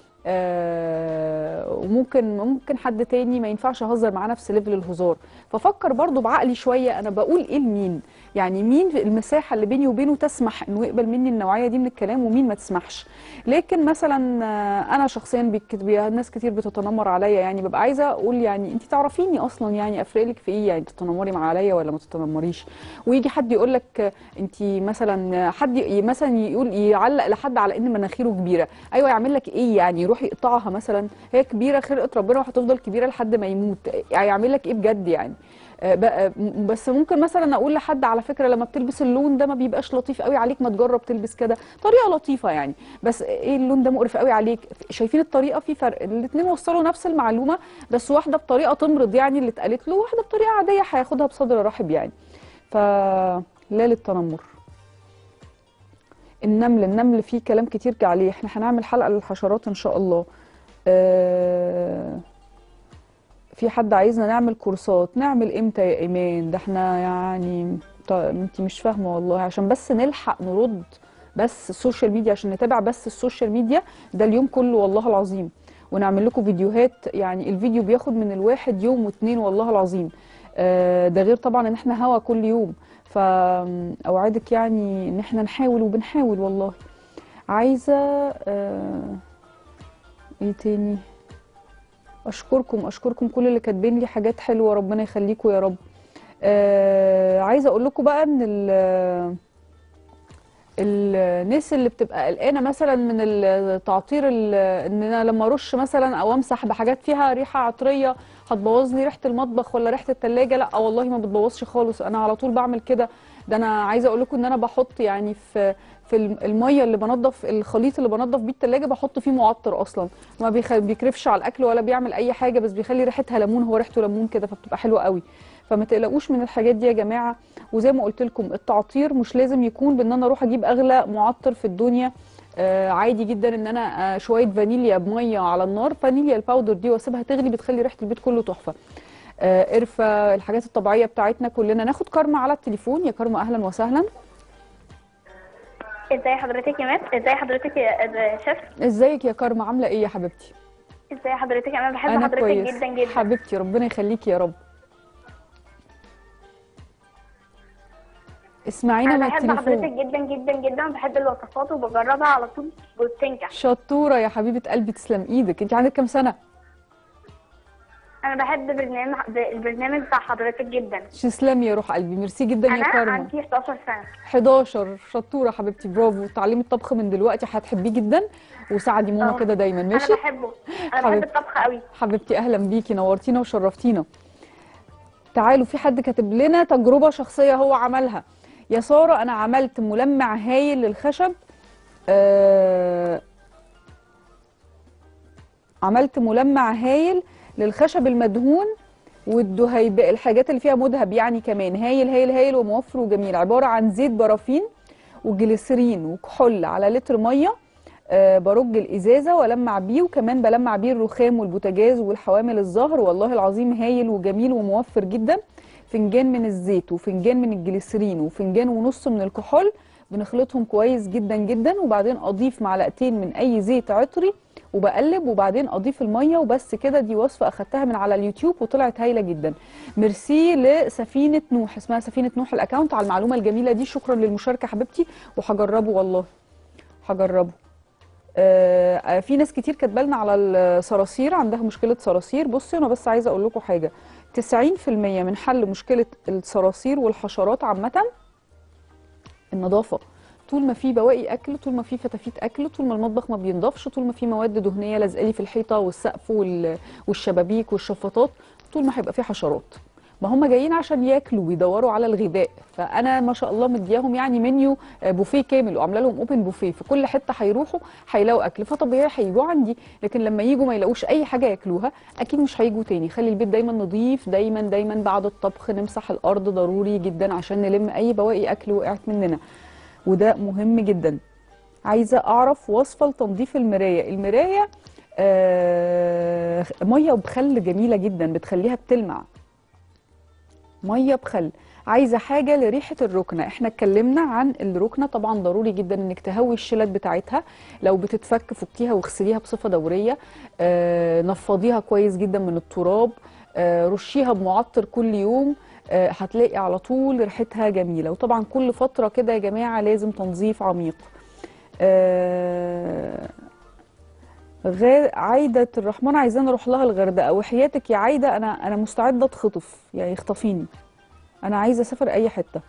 آه، وممكن ممكن حد تاني ما ينفعش اهزر معاه نفس ليفل الهزار ففكر برضو بعقلي شويه انا بقول ايه لمين يعني مين في المساحه اللي بيني وبينه تسمح انه يقبل مني النوعيه دي من الكلام ومين ما تسمحش لكن مثلا آه، انا شخصيا بيك- بي- ناس كتير بتتنمر عليا يعني ببقى عايزه اقول يعني انت تعرفيني اصلا يعني افرق لك في ايه يعني تتنمري مع عليا ولا ما تتنمريش ويجي حد يقول لك انت مثلا حد ي- مثلا يقول يعلق لحد على ان مناخيره كبيره ايوه يعمل لك ايه يعني يروح يقطعها مثلا هي كبيره خلقه ربنا وهتفضل كبيره لحد ما يموت يعني يعمل لك ايه بجد يعني آه، بقى م- بس ممكن مثلا اقول لحد على فكره لما بتلبس اللون ده ما بيبقاش لطيف قوي عليك ما تجرب تلبس كده طريقه لطيفه يعني بس ايه اللون ده مقرف قوي عليك شايفين الطريقه في فرق الاثنين وصلوا نفس المعلومه بس واحده بطريقه تمرض يعني اللي اتقالت له واحده بطريقه عاديه هياخدها بصدر رحب يعني فلا للتنمر النمل النمل فيه كلام كتير عليه احنا هنعمل حلقة للحشرات ان شاء الله آه في حد عايزنا نعمل كورسات نعمل امتى يا ايمان ده احنا يعني انت مش فاهمة والله عشان بس نلحق نرد بس السوشيال ميديا عشان نتابع بس السوشيال ميديا ده اليوم كله والله العظيم ونعمل لكم فيديوهات يعني الفيديو بياخد من الواحد يوم واتنين والله العظيم آه، ده غير طبعا ان احنا هوا كل يوم فاوعدك يعني ان احنا نحاول وبنحاول والله عايزه آه، ايه تاني اشكركم اشكركم كل اللي كاتبين لي حاجات حلوه ربنا يخليكم يا رب آه عايزه اقول لكم بقى ان ال- الناس اللي بتبقى قلقانه مثلا من التعطير ال- ان انا لما ارش مثلا او امسح بحاجات فيها ريحه عطريه هتبوظ لي ريحه المطبخ ولا ريحه التلاجة لا والله ما بتبوظش خالص انا على طول بعمل كده ده انا عايزه اقول لكم ان انا بحط يعني في في الم- الميه اللي بنضف الخليط اللي بنضف بيه التلاجة بحط فيه معطر اصلا ما بيخ- بيكرفش على الاكل ولا بيعمل اي حاجه بس بيخلي ريحتها ليمون هو ريحته ليمون كده فبتبقى حلوه قوي فما تقلقوش من الحاجات دي يا جماعه وزي ما قلت لكم التعطير مش لازم يكون بان انا اروح اجيب اغلى معطر في الدنيا آه عادي جدا ان انا آه شويه فانيليا بميه على النار فانيليا الباودر دي واسيبها تغلي بتخلي ريحه البيت كله تحفه آه قرفه الحاجات الطبيعيه بتاعتنا كلنا ناخد كارما على التليفون يا كارما اهلا وسهلا ازاي حضرتك يا مات ازاي حضرتك يا يا شيف ازيك يا كارما عامله ايه يا حبيبتي ازاي حضرتك انا بحب انا حضرتك كويس جدا جدا حبيبتي ربنا يخليكي يا رب اسمعينا انا من بحب حضرتك التليفون جدا جدا جدا بحب الوصفات وبجربها على طول وبتنجح شطوره يا حبيبه قلبي تسلم ايدك انت عندك كام سنه انا بحب برنامج البرنامج بتاع حضرتك جدا تسلمي يا روح قلبي ميرسي جدا يا انا كارما عندي 11 سنه 11 شطوره حبيبتي برافو تعلمي الطبخ من دلوقتي هتحبيه جدا وساعدي ماما اه. كده دايما انا ماشي بحبه انا حبيبتي. بحب الطبخ قوي حبيبتي اهلا بيكي نورتينا وشرفتينا تعالوا في حد كاتب لنا تجربه شخصيه هو عملها يا ساره انا عملت ملمع هايل للخشب آه عملت ملمع هايل للخشب المدهون والدهيب الحاجات اللي فيها مذهب يعني كمان هايل هايل هايل وموفر وجميل عباره عن زيت بارافين وجليسرين وكحول على لتر ميه آه، برج الازازه والمع بيه وكمان بلمع بيه الرخام والبوتاجاز والحوامل الزهر والله العظيم هايل وجميل وموفر جدا فنجان من الزيت وفنجان من الجليسرين وفنجان ونص من الكحول بنخلطهم كويس جدا جدا وبعدين اضيف معلقتين من اي زيت عطري وبقلب وبعدين اضيف الميه وبس كده دي وصفه اخدتها من على اليوتيوب وطلعت هايله جدا ميرسي لسفينه نوح اسمها سفينه نوح الاكونت على المعلومه الجميله دي شكرا للمشاركه حبيبتي وهجربه والله هجربه آه، آه، في ناس كتير كاتبه لنا على الصراصير عندها مشكله صراصير بصي انا بس عايزه اقول لكم حاجه 90% من حل مشكله الصراصير والحشرات عامه النظافه طول ما في بواقي اكل طول ما في فتافيت اكل طول ما المطبخ ما بينضفش طول ما في مواد دهنيه لازقه لي في الحيطه والسقف وال- والشبابيك والشفاطات طول ما هيبقى في حشرات ما هم جايين عشان ياكلوا ويدوروا على الغذاء فانا ما شاء الله مدياهم يعني منيو آه، بوفيه كامل وعامله لهم اوبن بوفيه في كل حته هيروحوا هيلاقوا اكل فطبيعي هيجوا عندي لكن لما يجوا ما يلاقوش اي حاجه ياكلوها اكيد مش هيجوا تاني خلي البيت دايما نظيف دايما دايما بعد الطبخ نمسح الارض ضروري جدا عشان نلم اي بواقي اكل وقعت مننا وده مهم جدا عايزه اعرف وصفه لتنظيف المرايه المرايه آه ميه بخل جميله جدا بتخليها بتلمع ميه بخل عايزه حاجه لريحه الركنه احنا اتكلمنا عن الركنه طبعا ضروري جدا انك تهوي الشلت بتاعتها لو بتتفك فكيها واغسليها بصفه دوريه آه نفضيها كويس جدا من التراب آه رشيها بمعطر كل يوم آه هتلاقي على طول ريحتها جميله وطبعا كل فتره كده يا جماعه لازم تنظيف عميق آه غير عايدة الرحمن عايزين اروح لها الغردقه وحياتك يا عايده انا انا مستعده اتخطف يعني اخطفيني انا عايزه اسافر اي حته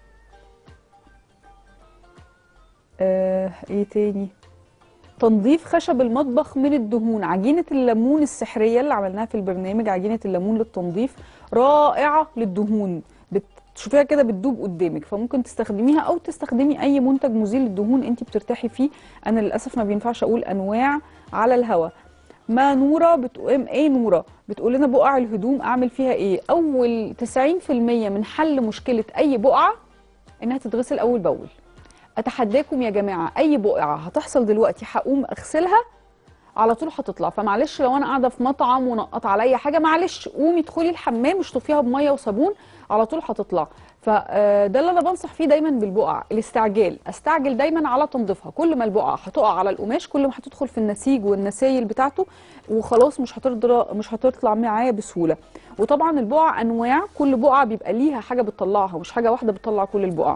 آه ايه تاني تنظيف خشب المطبخ من الدهون عجينه الليمون السحريه اللي عملناها في البرنامج عجينه الليمون للتنظيف رائعه للدهون بتشوفيها كده بتدوب قدامك فممكن تستخدميها او تستخدمي اي منتج مزيل للدهون انت بترتاحي فيه انا للاسف ما بينفعش اقول انواع على الهوا ما نوره بتقول ايه نوره بتقول لنا بقع الهدوم اعمل فيها ايه اول 90% من حل مشكله اي بقعه انها تتغسل اول باول اتحداكم يا جماعه اي بقعه هتحصل دلوقتي هقوم اغسلها على طول هتطلع فمعلش لو انا قاعده في مطعم ونقط عليا حاجه معلش قومي ادخلي الحمام اشطفيها بميه وصابون على طول هتطلع فده اللي انا بنصح فيه دايما بالبقع الاستعجال استعجل دايما على تنظيفها كل ما البقعه هتقع على القماش كل ما هتدخل في النسيج والنسايل بتاعته وخلاص مش هترضى مش هتطلع معايا بسهوله وطبعا البقع انواع كل بقعه بيبقى ليها حاجه بتطلعها مش حاجه واحده بتطلع كل البقع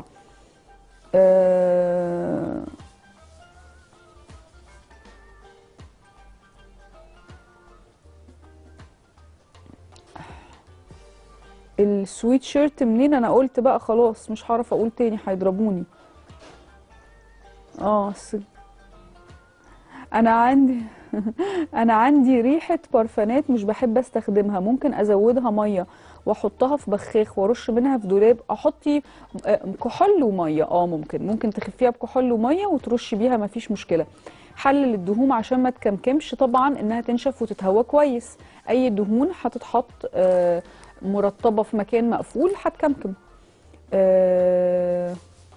آه السويت شيرت منين انا قلت بقى خلاص مش هعرف اقول تاني هيضربوني اه س- انا عندي انا عندي ريحه برفانات مش بحب استخدمها ممكن ازودها ميه واحطها في بخاخ وارش منها في دولاب احطي آه، كحول وميه اه ممكن ممكن تخفيها بكحول وميه وترشي بيها مفيش مشكله حل للدهون عشان ما تكمكمش طبعا انها تنشف وتتهوى كويس اي دهون هتتحط آه، مرطبه في مكان مقفول هتكمكم آه،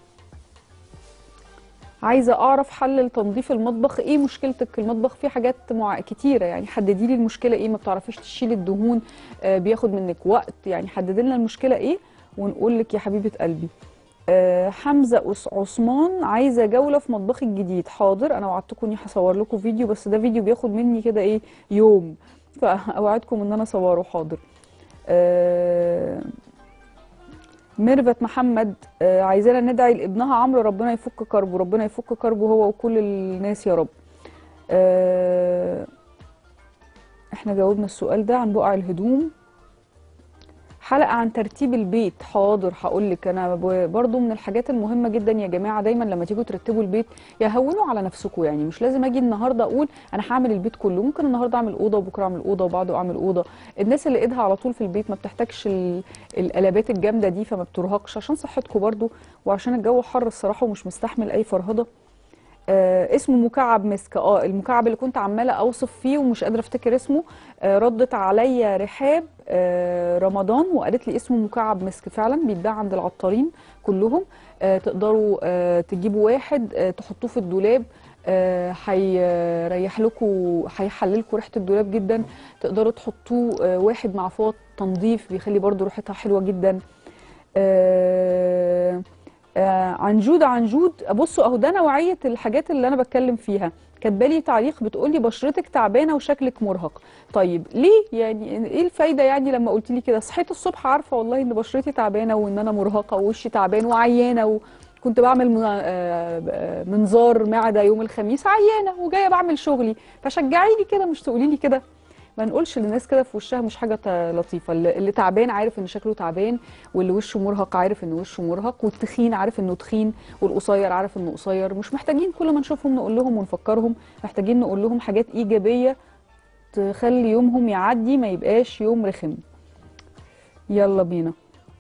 عايزه اعرف حل لتنظيف المطبخ ايه مشكلتك المطبخ فيه حاجات مع... كتيره يعني حددي لي المشكله ايه ما بتعرفيش تشيلي الدهون آه بياخد منك وقت يعني حددي لنا المشكله ايه ونقول لك يا حبيبه قلبي آه حمزه عث- عثمان عايزه جوله في مطبخي الجديد حاضر انا وعدتكم اني هصور لكم فيديو بس ده فيديو بياخد مني كده ايه يوم فاوعدكم ان انا اصوره حاضر آه ميرفت محمد آه، عايزانا ندعي لابنها عمرو ربنا يفك كربه ربنا يفك كربه هو وكل الناس يا رب آه، احنا جاوبنا السؤال ده عن بقع الهدوم حلقة عن ترتيب البيت حاضر هقول لك انا ب- برضو من الحاجات المهمة جدا يا جماعة دايما لما تيجوا ترتبوا البيت يا هونوا على نفسكم يعني مش لازم اجي النهارده اقول انا هعمل البيت كله ممكن النهارده اعمل اوضة وبكره اعمل اوضة وبعده اعمل اوضة الناس اللي ايدها على طول في البيت ما بتحتاجش ال- القلبات الجامدة دي فما بترهقش عشان صحتكم برضو وعشان الجو حر الصراحة ومش مستحمل اي فرهضة آه اسمه مكعب مسك اه المكعب اللي كنت عماله اوصف فيه ومش قادره افتكر اسمه آه ردت عليا رحاب آه رمضان وقالت لي اسمه مكعب مسك فعلا بيتباع عند العطارين كلهم آه تقدروا آه تجيبوا واحد آه تحطوه في الدولاب آه، هيريح لكم هيحللكم ريحه الدولاب جدا تقدروا تحطوه آه، واحد مع فوط تنظيف بيخلي برضو ريحتها حلوه جدا آه، آه، عنجود عنجود بصوا اهو ده نوعيه الحاجات اللي انا بتكلم فيها كاتبالي تعليق بتقولي بشرتك تعبانه وشكلك مرهق طيب ليه يعني ايه الفايده يعني لما قلت لي كده صحيت الصبح عارفه والله ان بشرتي تعبانه وان انا مرهقه ووشي تعبان وعيانه وكنت بعمل من- آه، آه، منظار معده يوم الخميس عيانه وجايه بعمل شغلي فشجعيني كده مش تقولي لي كده ما نقولش للناس كده في وشها مش حاجه ت- لطيفه اللي اللي تعبان عارف ان شكله تعبان واللي وشه مرهق عارف ان وشه مرهق والتخين عارف انه تخين والقصير عارف انه قصير مش محتاجين كل ما نشوفهم نقول لهم ونفكرهم محتاجين نقول لهم حاجات ايجابيه تخلي يومهم يعدي ما يبقاش يوم رخم يلا بينا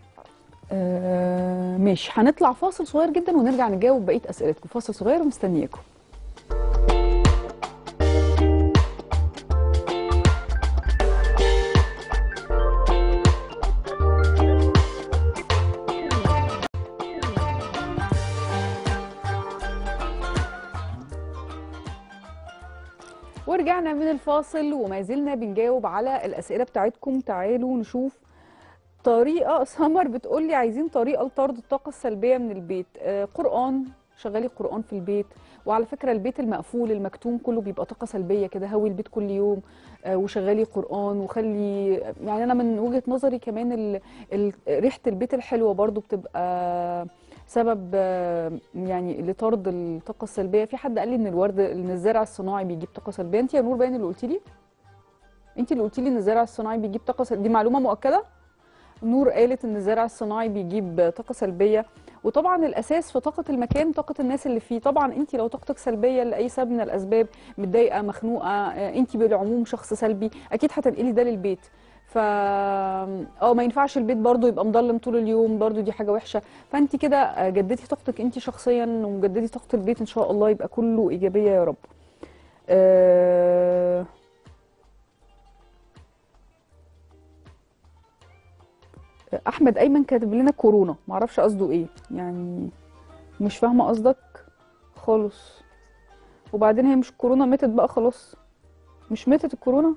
آه ماشي هنطلع فاصل صغير جدا ونرجع نجاوب بقيه اسئلتكم فاصل صغير ومستنياكم ورجعنا من الفاصل وما زلنا بنجاوب على الأسئلة بتاعتكم تعالوا نشوف طريقة سمر بتقولي عايزين طريقة لطرد الطاقة السلبية من البيت آه قرآن شغلي قرآن في البيت وعلى فكرة البيت المقفول المكتوم كله بيبقى طاقة سلبية كده هوي البيت كل يوم آه وشغلي قرآن وخلي يعني أنا من وجهة نظري كمان ال... ال... ريحة البيت الحلوة برضو بتبقى سبب آه، يعني لطرد الطاقة السلبية في حد قال لي ان الورد ان الزرع الصناعي بيجيب طاقة سلبية انت يا نور باين اللي قلتي لي انت اللي قلتي لي ان الزرع الصناعي بيجيب طاقة سلبية دي معلومة مؤكدة نور قالت ان الزرع الصناعي بيجيب طاقة سلبية وطبعا الاساس في طاقة المكان طاقة الناس اللي فيه طبعا انت لو طاقتك سلبية لاي سبب من الاسباب متضايقة مخنوقة آه، انت بالعموم شخص سلبي اكيد هتنقلي ده للبيت ف اه ما ينفعش البيت برضو يبقى مظلم طول اليوم برضو دي حاجه وحشه فانت كده آه، جددي طاقتك انت شخصيا وجددي طاقه البيت ان شاء الله يبقى كله ايجابيه يا رب آه، احمد ايمن كاتب لنا كورونا معرفش قصده ايه يعني مش فاهمه قصدك خالص وبعدين هي مش كورونا ماتت بقى خلاص مش ماتت الكورونا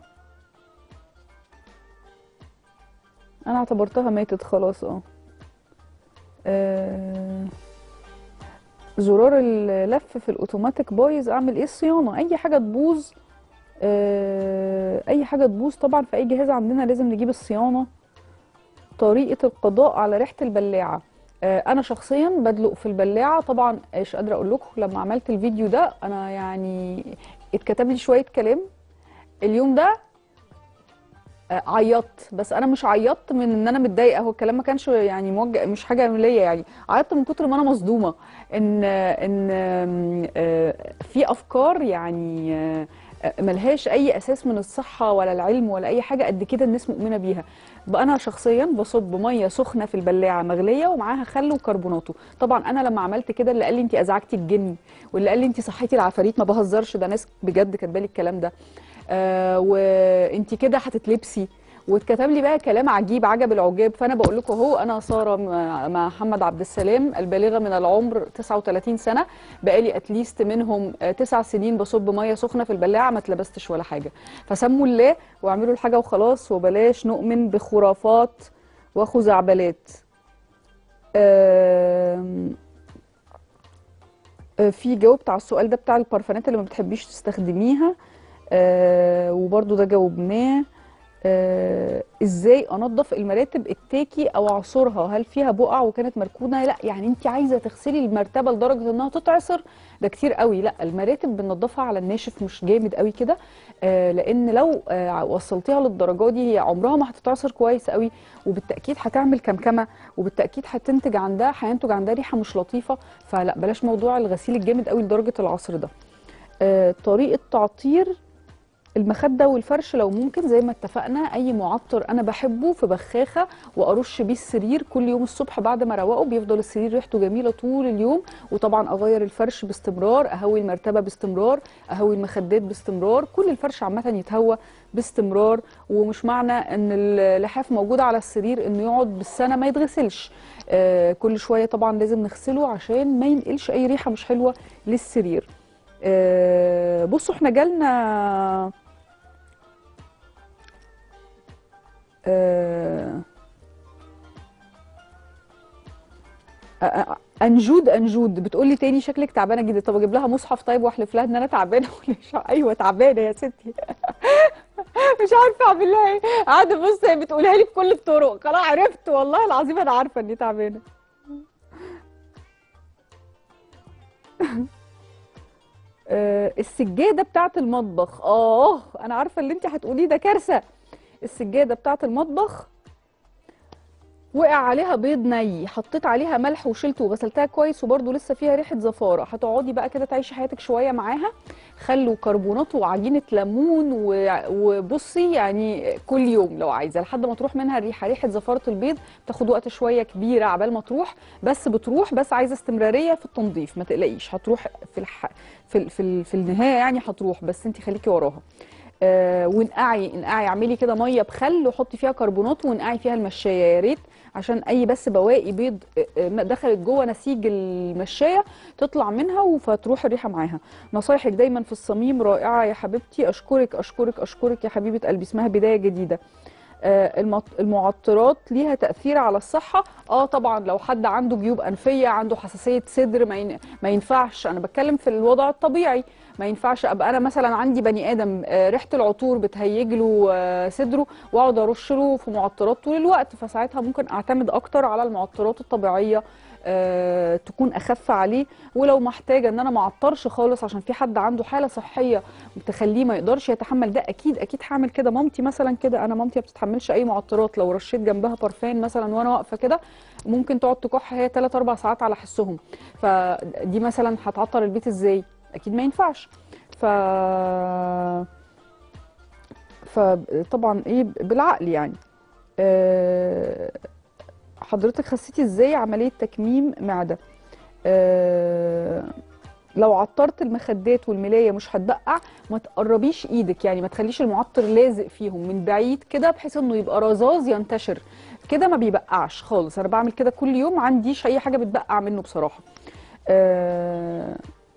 انا اعتبرتها ماتت خلاص اه آه، زرار اللف في الاوتوماتيك بايظ اعمل ايه الصيانه اي حاجه تبوظ آه، اي حاجه تبوظ طبعا في اي جهاز عندنا لازم نجيب الصيانه طريقه القضاء على ريحه البلاعه آه، انا شخصيا بدلق في البلاعه طبعا مش قادره اقول لكم لما عملت الفيديو ده انا يعني اتكتب لي شويه كلام اليوم ده آه، عيطت بس انا مش عيطت من ان انا متضايقه هو الكلام ما كانش يعني موجه مش حاجه ليا يعني عيطت من كتر ما انا مصدومه ان ان آم، آه، في افكار يعني آه، آه، ملهاش اي اساس من الصحه ولا العلم ولا اي حاجه قد كده الناس مؤمنه بيها بقى انا شخصيا بصب ميه سخنه في البلاعه مغليه ومعاها خل وكربوناته طبعا انا لما عملت كده اللي قال لي انت ازعجتي الجن واللي قال لي انت صحيتي العفاريت ما بهزرش ده ناس بجد كاتبه لي الكلام ده آه وانت كده هتتلبسي واتكتب لي بقى كلام عجيب عجب العجاب فانا بقول لكم اهو انا ساره م- مع محمد عبد السلام البالغه من العمر 39 سنه بقالي اتليست منهم آه، تسع سنين بصب ميه سخنه في البلاعه ما اتلبستش ولا حاجه فسموا الله واعملوا الحاجه وخلاص وبلاش نؤمن بخرافات وخزعبلات آم، آه، في جاوبت على السؤال ده بتاع البارفانات اللي ما بتحبيش تستخدميها آه وبرضو ده جاوبناه آه ازاي انظف المراتب التاكي او اعصرها هل فيها بقع وكانت مركونه لا يعني انت عايزه تغسلي المرتبه لدرجه انها تتعصر ده كتير قوي لا المراتب بننضفها على الناشف مش جامد قوي كده آه لان لو آه وصلتيها للدرجه دي هي عمرها ما هتتعصر كويس قوي وبالتاكيد هتعمل كمكمه وبالتاكيد هتنتج عندها هينتج عندها ريحه مش لطيفه فلا بلاش موضوع الغسيل الجامد قوي لدرجه العصر ده آه طريقه تعطير المخدة والفرش لو ممكن زي ما اتفقنا أي معطر أنا بحبه في بخاخة وأرش بيه السرير كل يوم الصبح بعد ما أروقه بيفضل السرير ريحته جميلة طول اليوم وطبعا أغير الفرش باستمرار أهوي المرتبة باستمرار أهوي المخدات باستمرار كل الفرش عامة يتهوى باستمرار ومش معنى ان اللحاف موجود على السرير انه يقعد بالسنه ما يتغسلش آه كل شويه طبعا لازم نغسله عشان ما ينقلش اي ريحه مش حلوه للسرير آه بصوا احنا جالنا آه، آه، آه، انجود انجود بتقول لي تاني شكلك تعبانه جدا طب اجيب لها مصحف طيب واحلف لها ان انا تعبانه ولا مش ع- ايوه تعبانه يا ستي مش عارفه اعمل لها ايه قاعده بص هي بتقولها لي بكل الطرق خلاص عرفت والله العظيم انا عارفه اني تعبانه آه، السجاده بتاعه المطبخ اه انا عارفه اللي انت هتقوليه ده كارثه السجاده بتاعه المطبخ وقع عليها بيض ني حطيت عليها ملح وشلته وغسلتها كويس وبرده لسه فيها ريحه زفاره هتقعدي بقى كده تعيشي حياتك شويه معاها خل وكربونات وعجينه ليمون و- وبصي يعني كل يوم لو عايزه لحد ما تروح منها الريحه ريحه زفاره البيض تاخد وقت شويه كبيره عبال ما تروح بس بتروح بس عايزه استمراريه في التنظيف ما تقلقيش هتروح في الح... في ال... في, ال... في النهايه يعني هتروح بس انت خليكي وراها آه وانقعي انقعي اعملي كده ميه بخل وحطي فيها كربونات وانقعي فيها المشايه يا ريت عشان اي بس بواقي بيض آه، آه، دخلت جوه نسيج المشايه تطلع منها فتروح الريحه معاها نصايحك دايما في الصميم رائعه يا حبيبتي اشكرك اشكرك اشكرك يا حبيبه قلبي اسمها بدايه جديده آه، المط- المعطرات ليها تأثير على الصحة اه طبعا لو حد عنده جيوب أنفية عنده حساسية صدر ما, ين... ما ينفعش أنا بتكلم في الوضع الطبيعي ما ينفعش أبقى أنا مثلا عندي بني آدم آه، ريحة العطور بتهيج له آه، صدره وأقعد أرش له في معطرات طول الوقت فساعتها ممكن أعتمد أكتر على المعطرات الطبيعية آه، تكون أخف عليه ولو محتاجة إن أنا ما أعطرش خالص عشان في حد عنده حالة صحية تخليه ما يقدرش يتحمل ده اكيد اكيد هعمل كده مامتي مثلا كده انا مامتي ما بتتحملش اي معطرات لو رشيت جنبها بارفان مثلا وانا واقفه كده ممكن تقعد تكح هي 3 4 ساعات على حسهم فدي مثلا هتعطر البيت ازاي اكيد ما ينفعش ف فطبعا ايه بالعقل يعني أه حضرتك خسيتي ازاي عمليه تكميم معده أه لو عطرت المخدات والملايه مش هتبقع ما تقربيش ايدك يعني ما تخليش المعطر لازق فيهم من بعيد كده بحيث انه يبقى رذاذ ينتشر كده ما بيبقعش خالص انا بعمل كده كل يوم ما عنديش اي حاجه بتبقع منه بصراحه اه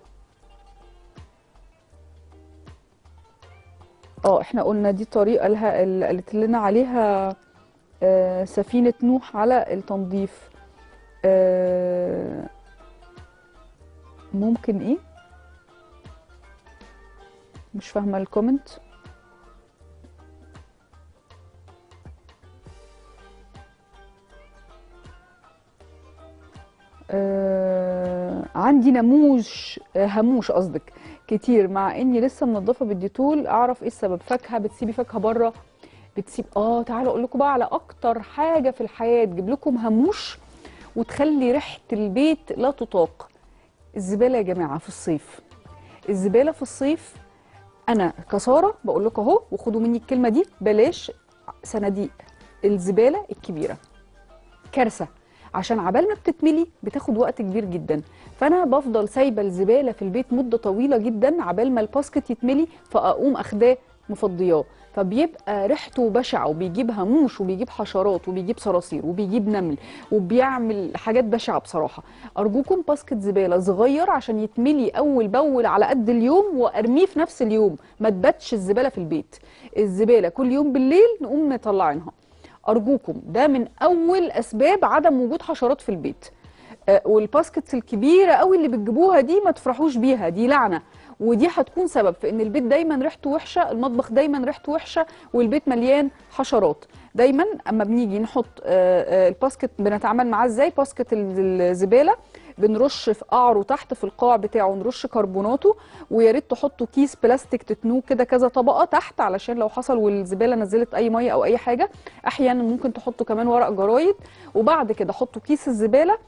آه، احنا قلنا دي طريقه لها اللي قالت لنا عليها آه، سفينه نوح على التنظيف آه ممكن ايه مش فاهمه الكومنت آه عندي نموش آه هموش قصدك كتير مع اني لسه منضفه بالديتول اعرف ايه السبب فاكهه بتسيبي فاكهه بره بتسيب اه تعالوا اقول لكم بقى على اكتر حاجه في الحياه تجيب لكم هموش وتخلي ريحه البيت لا تطاق الزباله يا جماعه في الصيف الزباله في الصيف انا كساره بقول لكم اهو وخدوا مني الكلمه دي بلاش صناديق الزباله الكبيره كارثه عشان عبال ما بتتملي بتاخد وقت كبير جدا فانا بفضل سايبه الزباله في البيت مده طويله جدا عبال ما الباسكت يتملي فاقوم اخداه مفضياه فبيبقى ريحته بشعه وبيجيب هموش وبيجيب حشرات وبيجيب صراصير وبيجيب نمل وبيعمل حاجات بشعه بصراحه ارجوكم باسكت زباله صغير عشان يتملي اول باول على قد اليوم وارميه في نفس اليوم ما تباتش الزباله في البيت الزباله كل يوم بالليل نقوم مطلعينها ارجوكم ده من اول اسباب عدم وجود حشرات في البيت آه، والباسكتس الكبيره قوي اللي بتجيبوها دي ما تفرحوش بيها دي لعنه ودي هتكون سبب في ان البيت دايما ريحته وحشه المطبخ دايما ريحته وحشه والبيت مليان حشرات دايما اما بنيجي نحط آه، آه، الباسكت بنتعامل معاه ازاي باسكت ال- الزباله بنرش في قعره تحت في القاع بتاعه نرش كربوناته ويا ريت تحطوا كيس بلاستيك تتنوه كده كذا طبقه تحت علشان لو حصل والزباله نزلت اي ميه او اي حاجه احيانا ممكن تحطوا كمان ورق جرايد وبعد كده حطوا كيس الزباله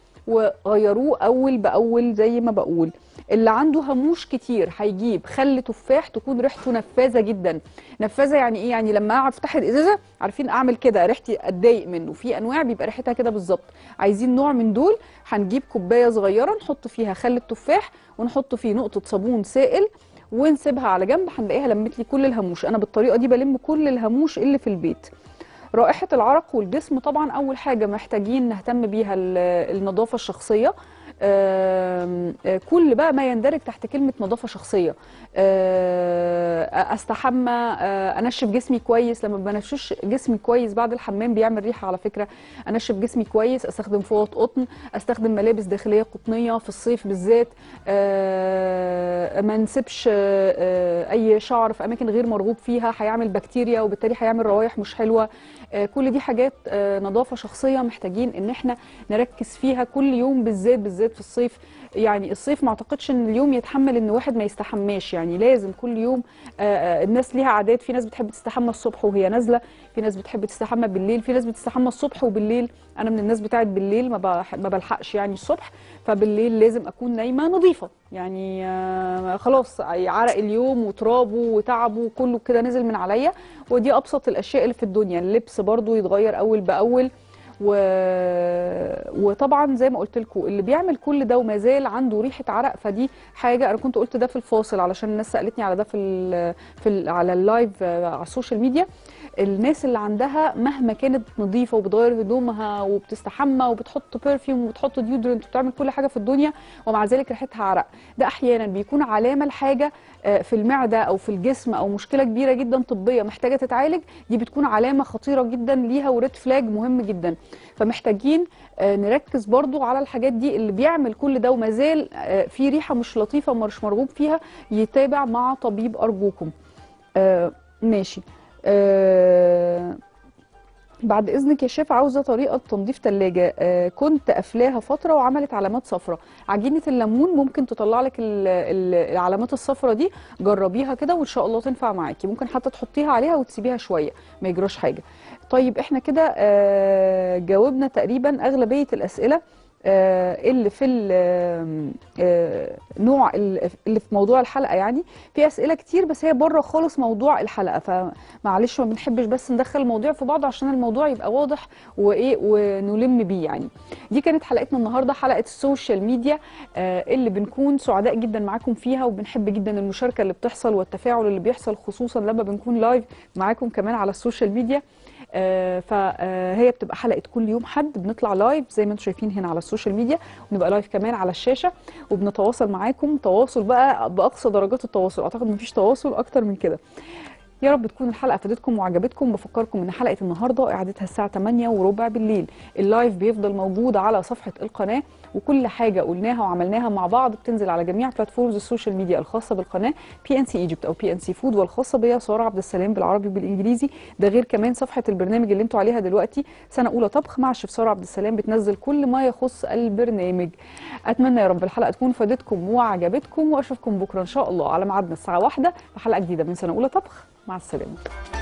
وغيروه اول باول زي ما بقول اللي عنده هموش كتير هيجيب خل تفاح تكون ريحته نفاذه جدا نفاذه يعني ايه يعني لما اقعد افتح الازازه عارفين اعمل كده ريحتي اتضايق منه في انواع بيبقى ريحتها كده بالظبط عايزين نوع من دول هنجيب كوبايه صغيره نحط فيها خل التفاح ونحط فيه نقطه صابون سائل ونسيبها على جنب هنلاقيها لمت لي كل الهموش انا بالطريقه دي بلم كل الهموش اللي في البيت رائحة العرق والجسم طبعا أول حاجة محتاجين نهتم بيها ال- النظافة الشخصية آم، آه، كل بقى ما يندرج تحت كلمة نظافة شخصية آه، أستحمى آه، أنشف جسمي كويس لما بنشفش جسمي كويس بعد الحمام بيعمل ريحة على فكرة أنشف جسمي كويس أستخدم فوط قطن أستخدم ملابس داخلية قطنية في الصيف بالذات آه، ما نسيبش آه، آه، أي شعر في أماكن غير مرغوب فيها هيعمل بكتيريا وبالتالي هيعمل روايح مش حلوة آه، كل دي حاجات آه، نظافة شخصية محتاجين ان احنا نركز فيها كل يوم بالذات بالذات في الصيف يعني الصيف ما اعتقدش ان اليوم يتحمل ان واحد ما يستحماش يعني لازم كل يوم آه، آه، الناس ليها عادات في ناس بتحب تستحمى الصبح وهي نازلة في ناس بتحب تستحمى بالليل في ناس بتستحمى الصبح وبالليل انا من الناس بتاعت بالليل ما بح- ما بلحقش يعني الصبح فبالليل لازم اكون نايمة نظيفة يعني آه، خلاص عرق اليوم وترابه وتعبه كله كده نزل من عليا ودي ابسط الاشياء اللي في الدنيا اللبس برضو يتغير اول باول و... وطبعا زي ما قلت لكم اللي بيعمل كل ده وما زال عنده ريحه عرق فدي حاجه انا كنت قلت ده في الفاصل علشان الناس سالتني على ده في ال... في ال... على اللايف آه، على السوشيال ميديا الناس اللي عندها مهما كانت نظيفه وبتغير هدومها وبتستحمى وبتحط برفيوم وبتحط ديودرنت وبتعمل كل حاجه في الدنيا ومع ذلك ريحتها عرق ده احيانا بيكون علامه لحاجه آه، في المعده او في الجسم او مشكله كبيره جدا طبيه محتاجه تتعالج دي بتكون علامه خطيره جدا ليها وريد فلاج مهم جدا فمحتاجين آه، نركز برضو على الحاجات دي اللي بيعمل كل ده وما زال آه، في ريحه مش لطيفه ومش مرغوب فيها يتابع مع طبيب ارجوكم آه، ماشي آه، بعد اذنك يا شيف عاوزه طريقه تنظيف ثلاجه آه كنت قافلاها فتره وعملت علامات صفراء عجينه الليمون ممكن تطلع لك ال- ال- العلامات الصفراء دي جربيها كده وان شاء الله تنفع معاكي ممكن حتى تحطيها عليها وتسيبيها شويه ما يجراش حاجه طيب احنا كده آه جاوبنا تقريبا اغلبيه الاسئله آه، اللي في ال- آم، آه، نوع ال- اللي في موضوع الحلقه يعني في اسئله كتير بس هي بره خالص موضوع الحلقه فمعلش ما بنحبش بس ندخل الموضوع في بعض عشان الموضوع يبقى واضح وايه ونلم بيه يعني دي كانت حلقتنا النهارده حلقه السوشيال ميديا آه، اللي بنكون سعداء جدا معاكم فيها وبنحب جدا المشاركه اللي بتحصل والتفاعل اللي بيحصل خصوصا لما بنكون لايف معاكم كمان على السوشيال ميديا آه، فهي بتبقى حلقه كل يوم حد بنطلع لايف زي ما انتم شايفين هنا على السوشيال ميديا ونبقى لايف كمان على الشاشه وبنتواصل معاكم تواصل بقى باقصى درجات التواصل اعتقد مفيش تواصل اكتر من كده يا رب تكون الحلقه فادتكم وعجبتكم بفكركم ان حلقه النهارده اعادتها الساعه 8 وربع بالليل اللايف بيفضل موجود على صفحه القناه وكل حاجه قلناها وعملناها مع بعض بتنزل على جميع بلاتفورمز السوشيال ميديا الخاصه بالقناه بي ان سي ايجيبت او بي ان سي فود والخاصه بيا ساره عبد السلام بالعربي وبالانجليزي ده غير كمان صفحه البرنامج اللي انتوا عليها دلوقتي سنه اولى طبخ مع الشيف ساره عبد السلام بتنزل كل ما يخص البرنامج اتمنى يا رب الحلقه تكون فادتكم وعجبتكم واشوفكم بكره ان شاء الله على ميعادنا الساعه واحدة في حلقه جديده من سنه اولى طبخ مع السلامه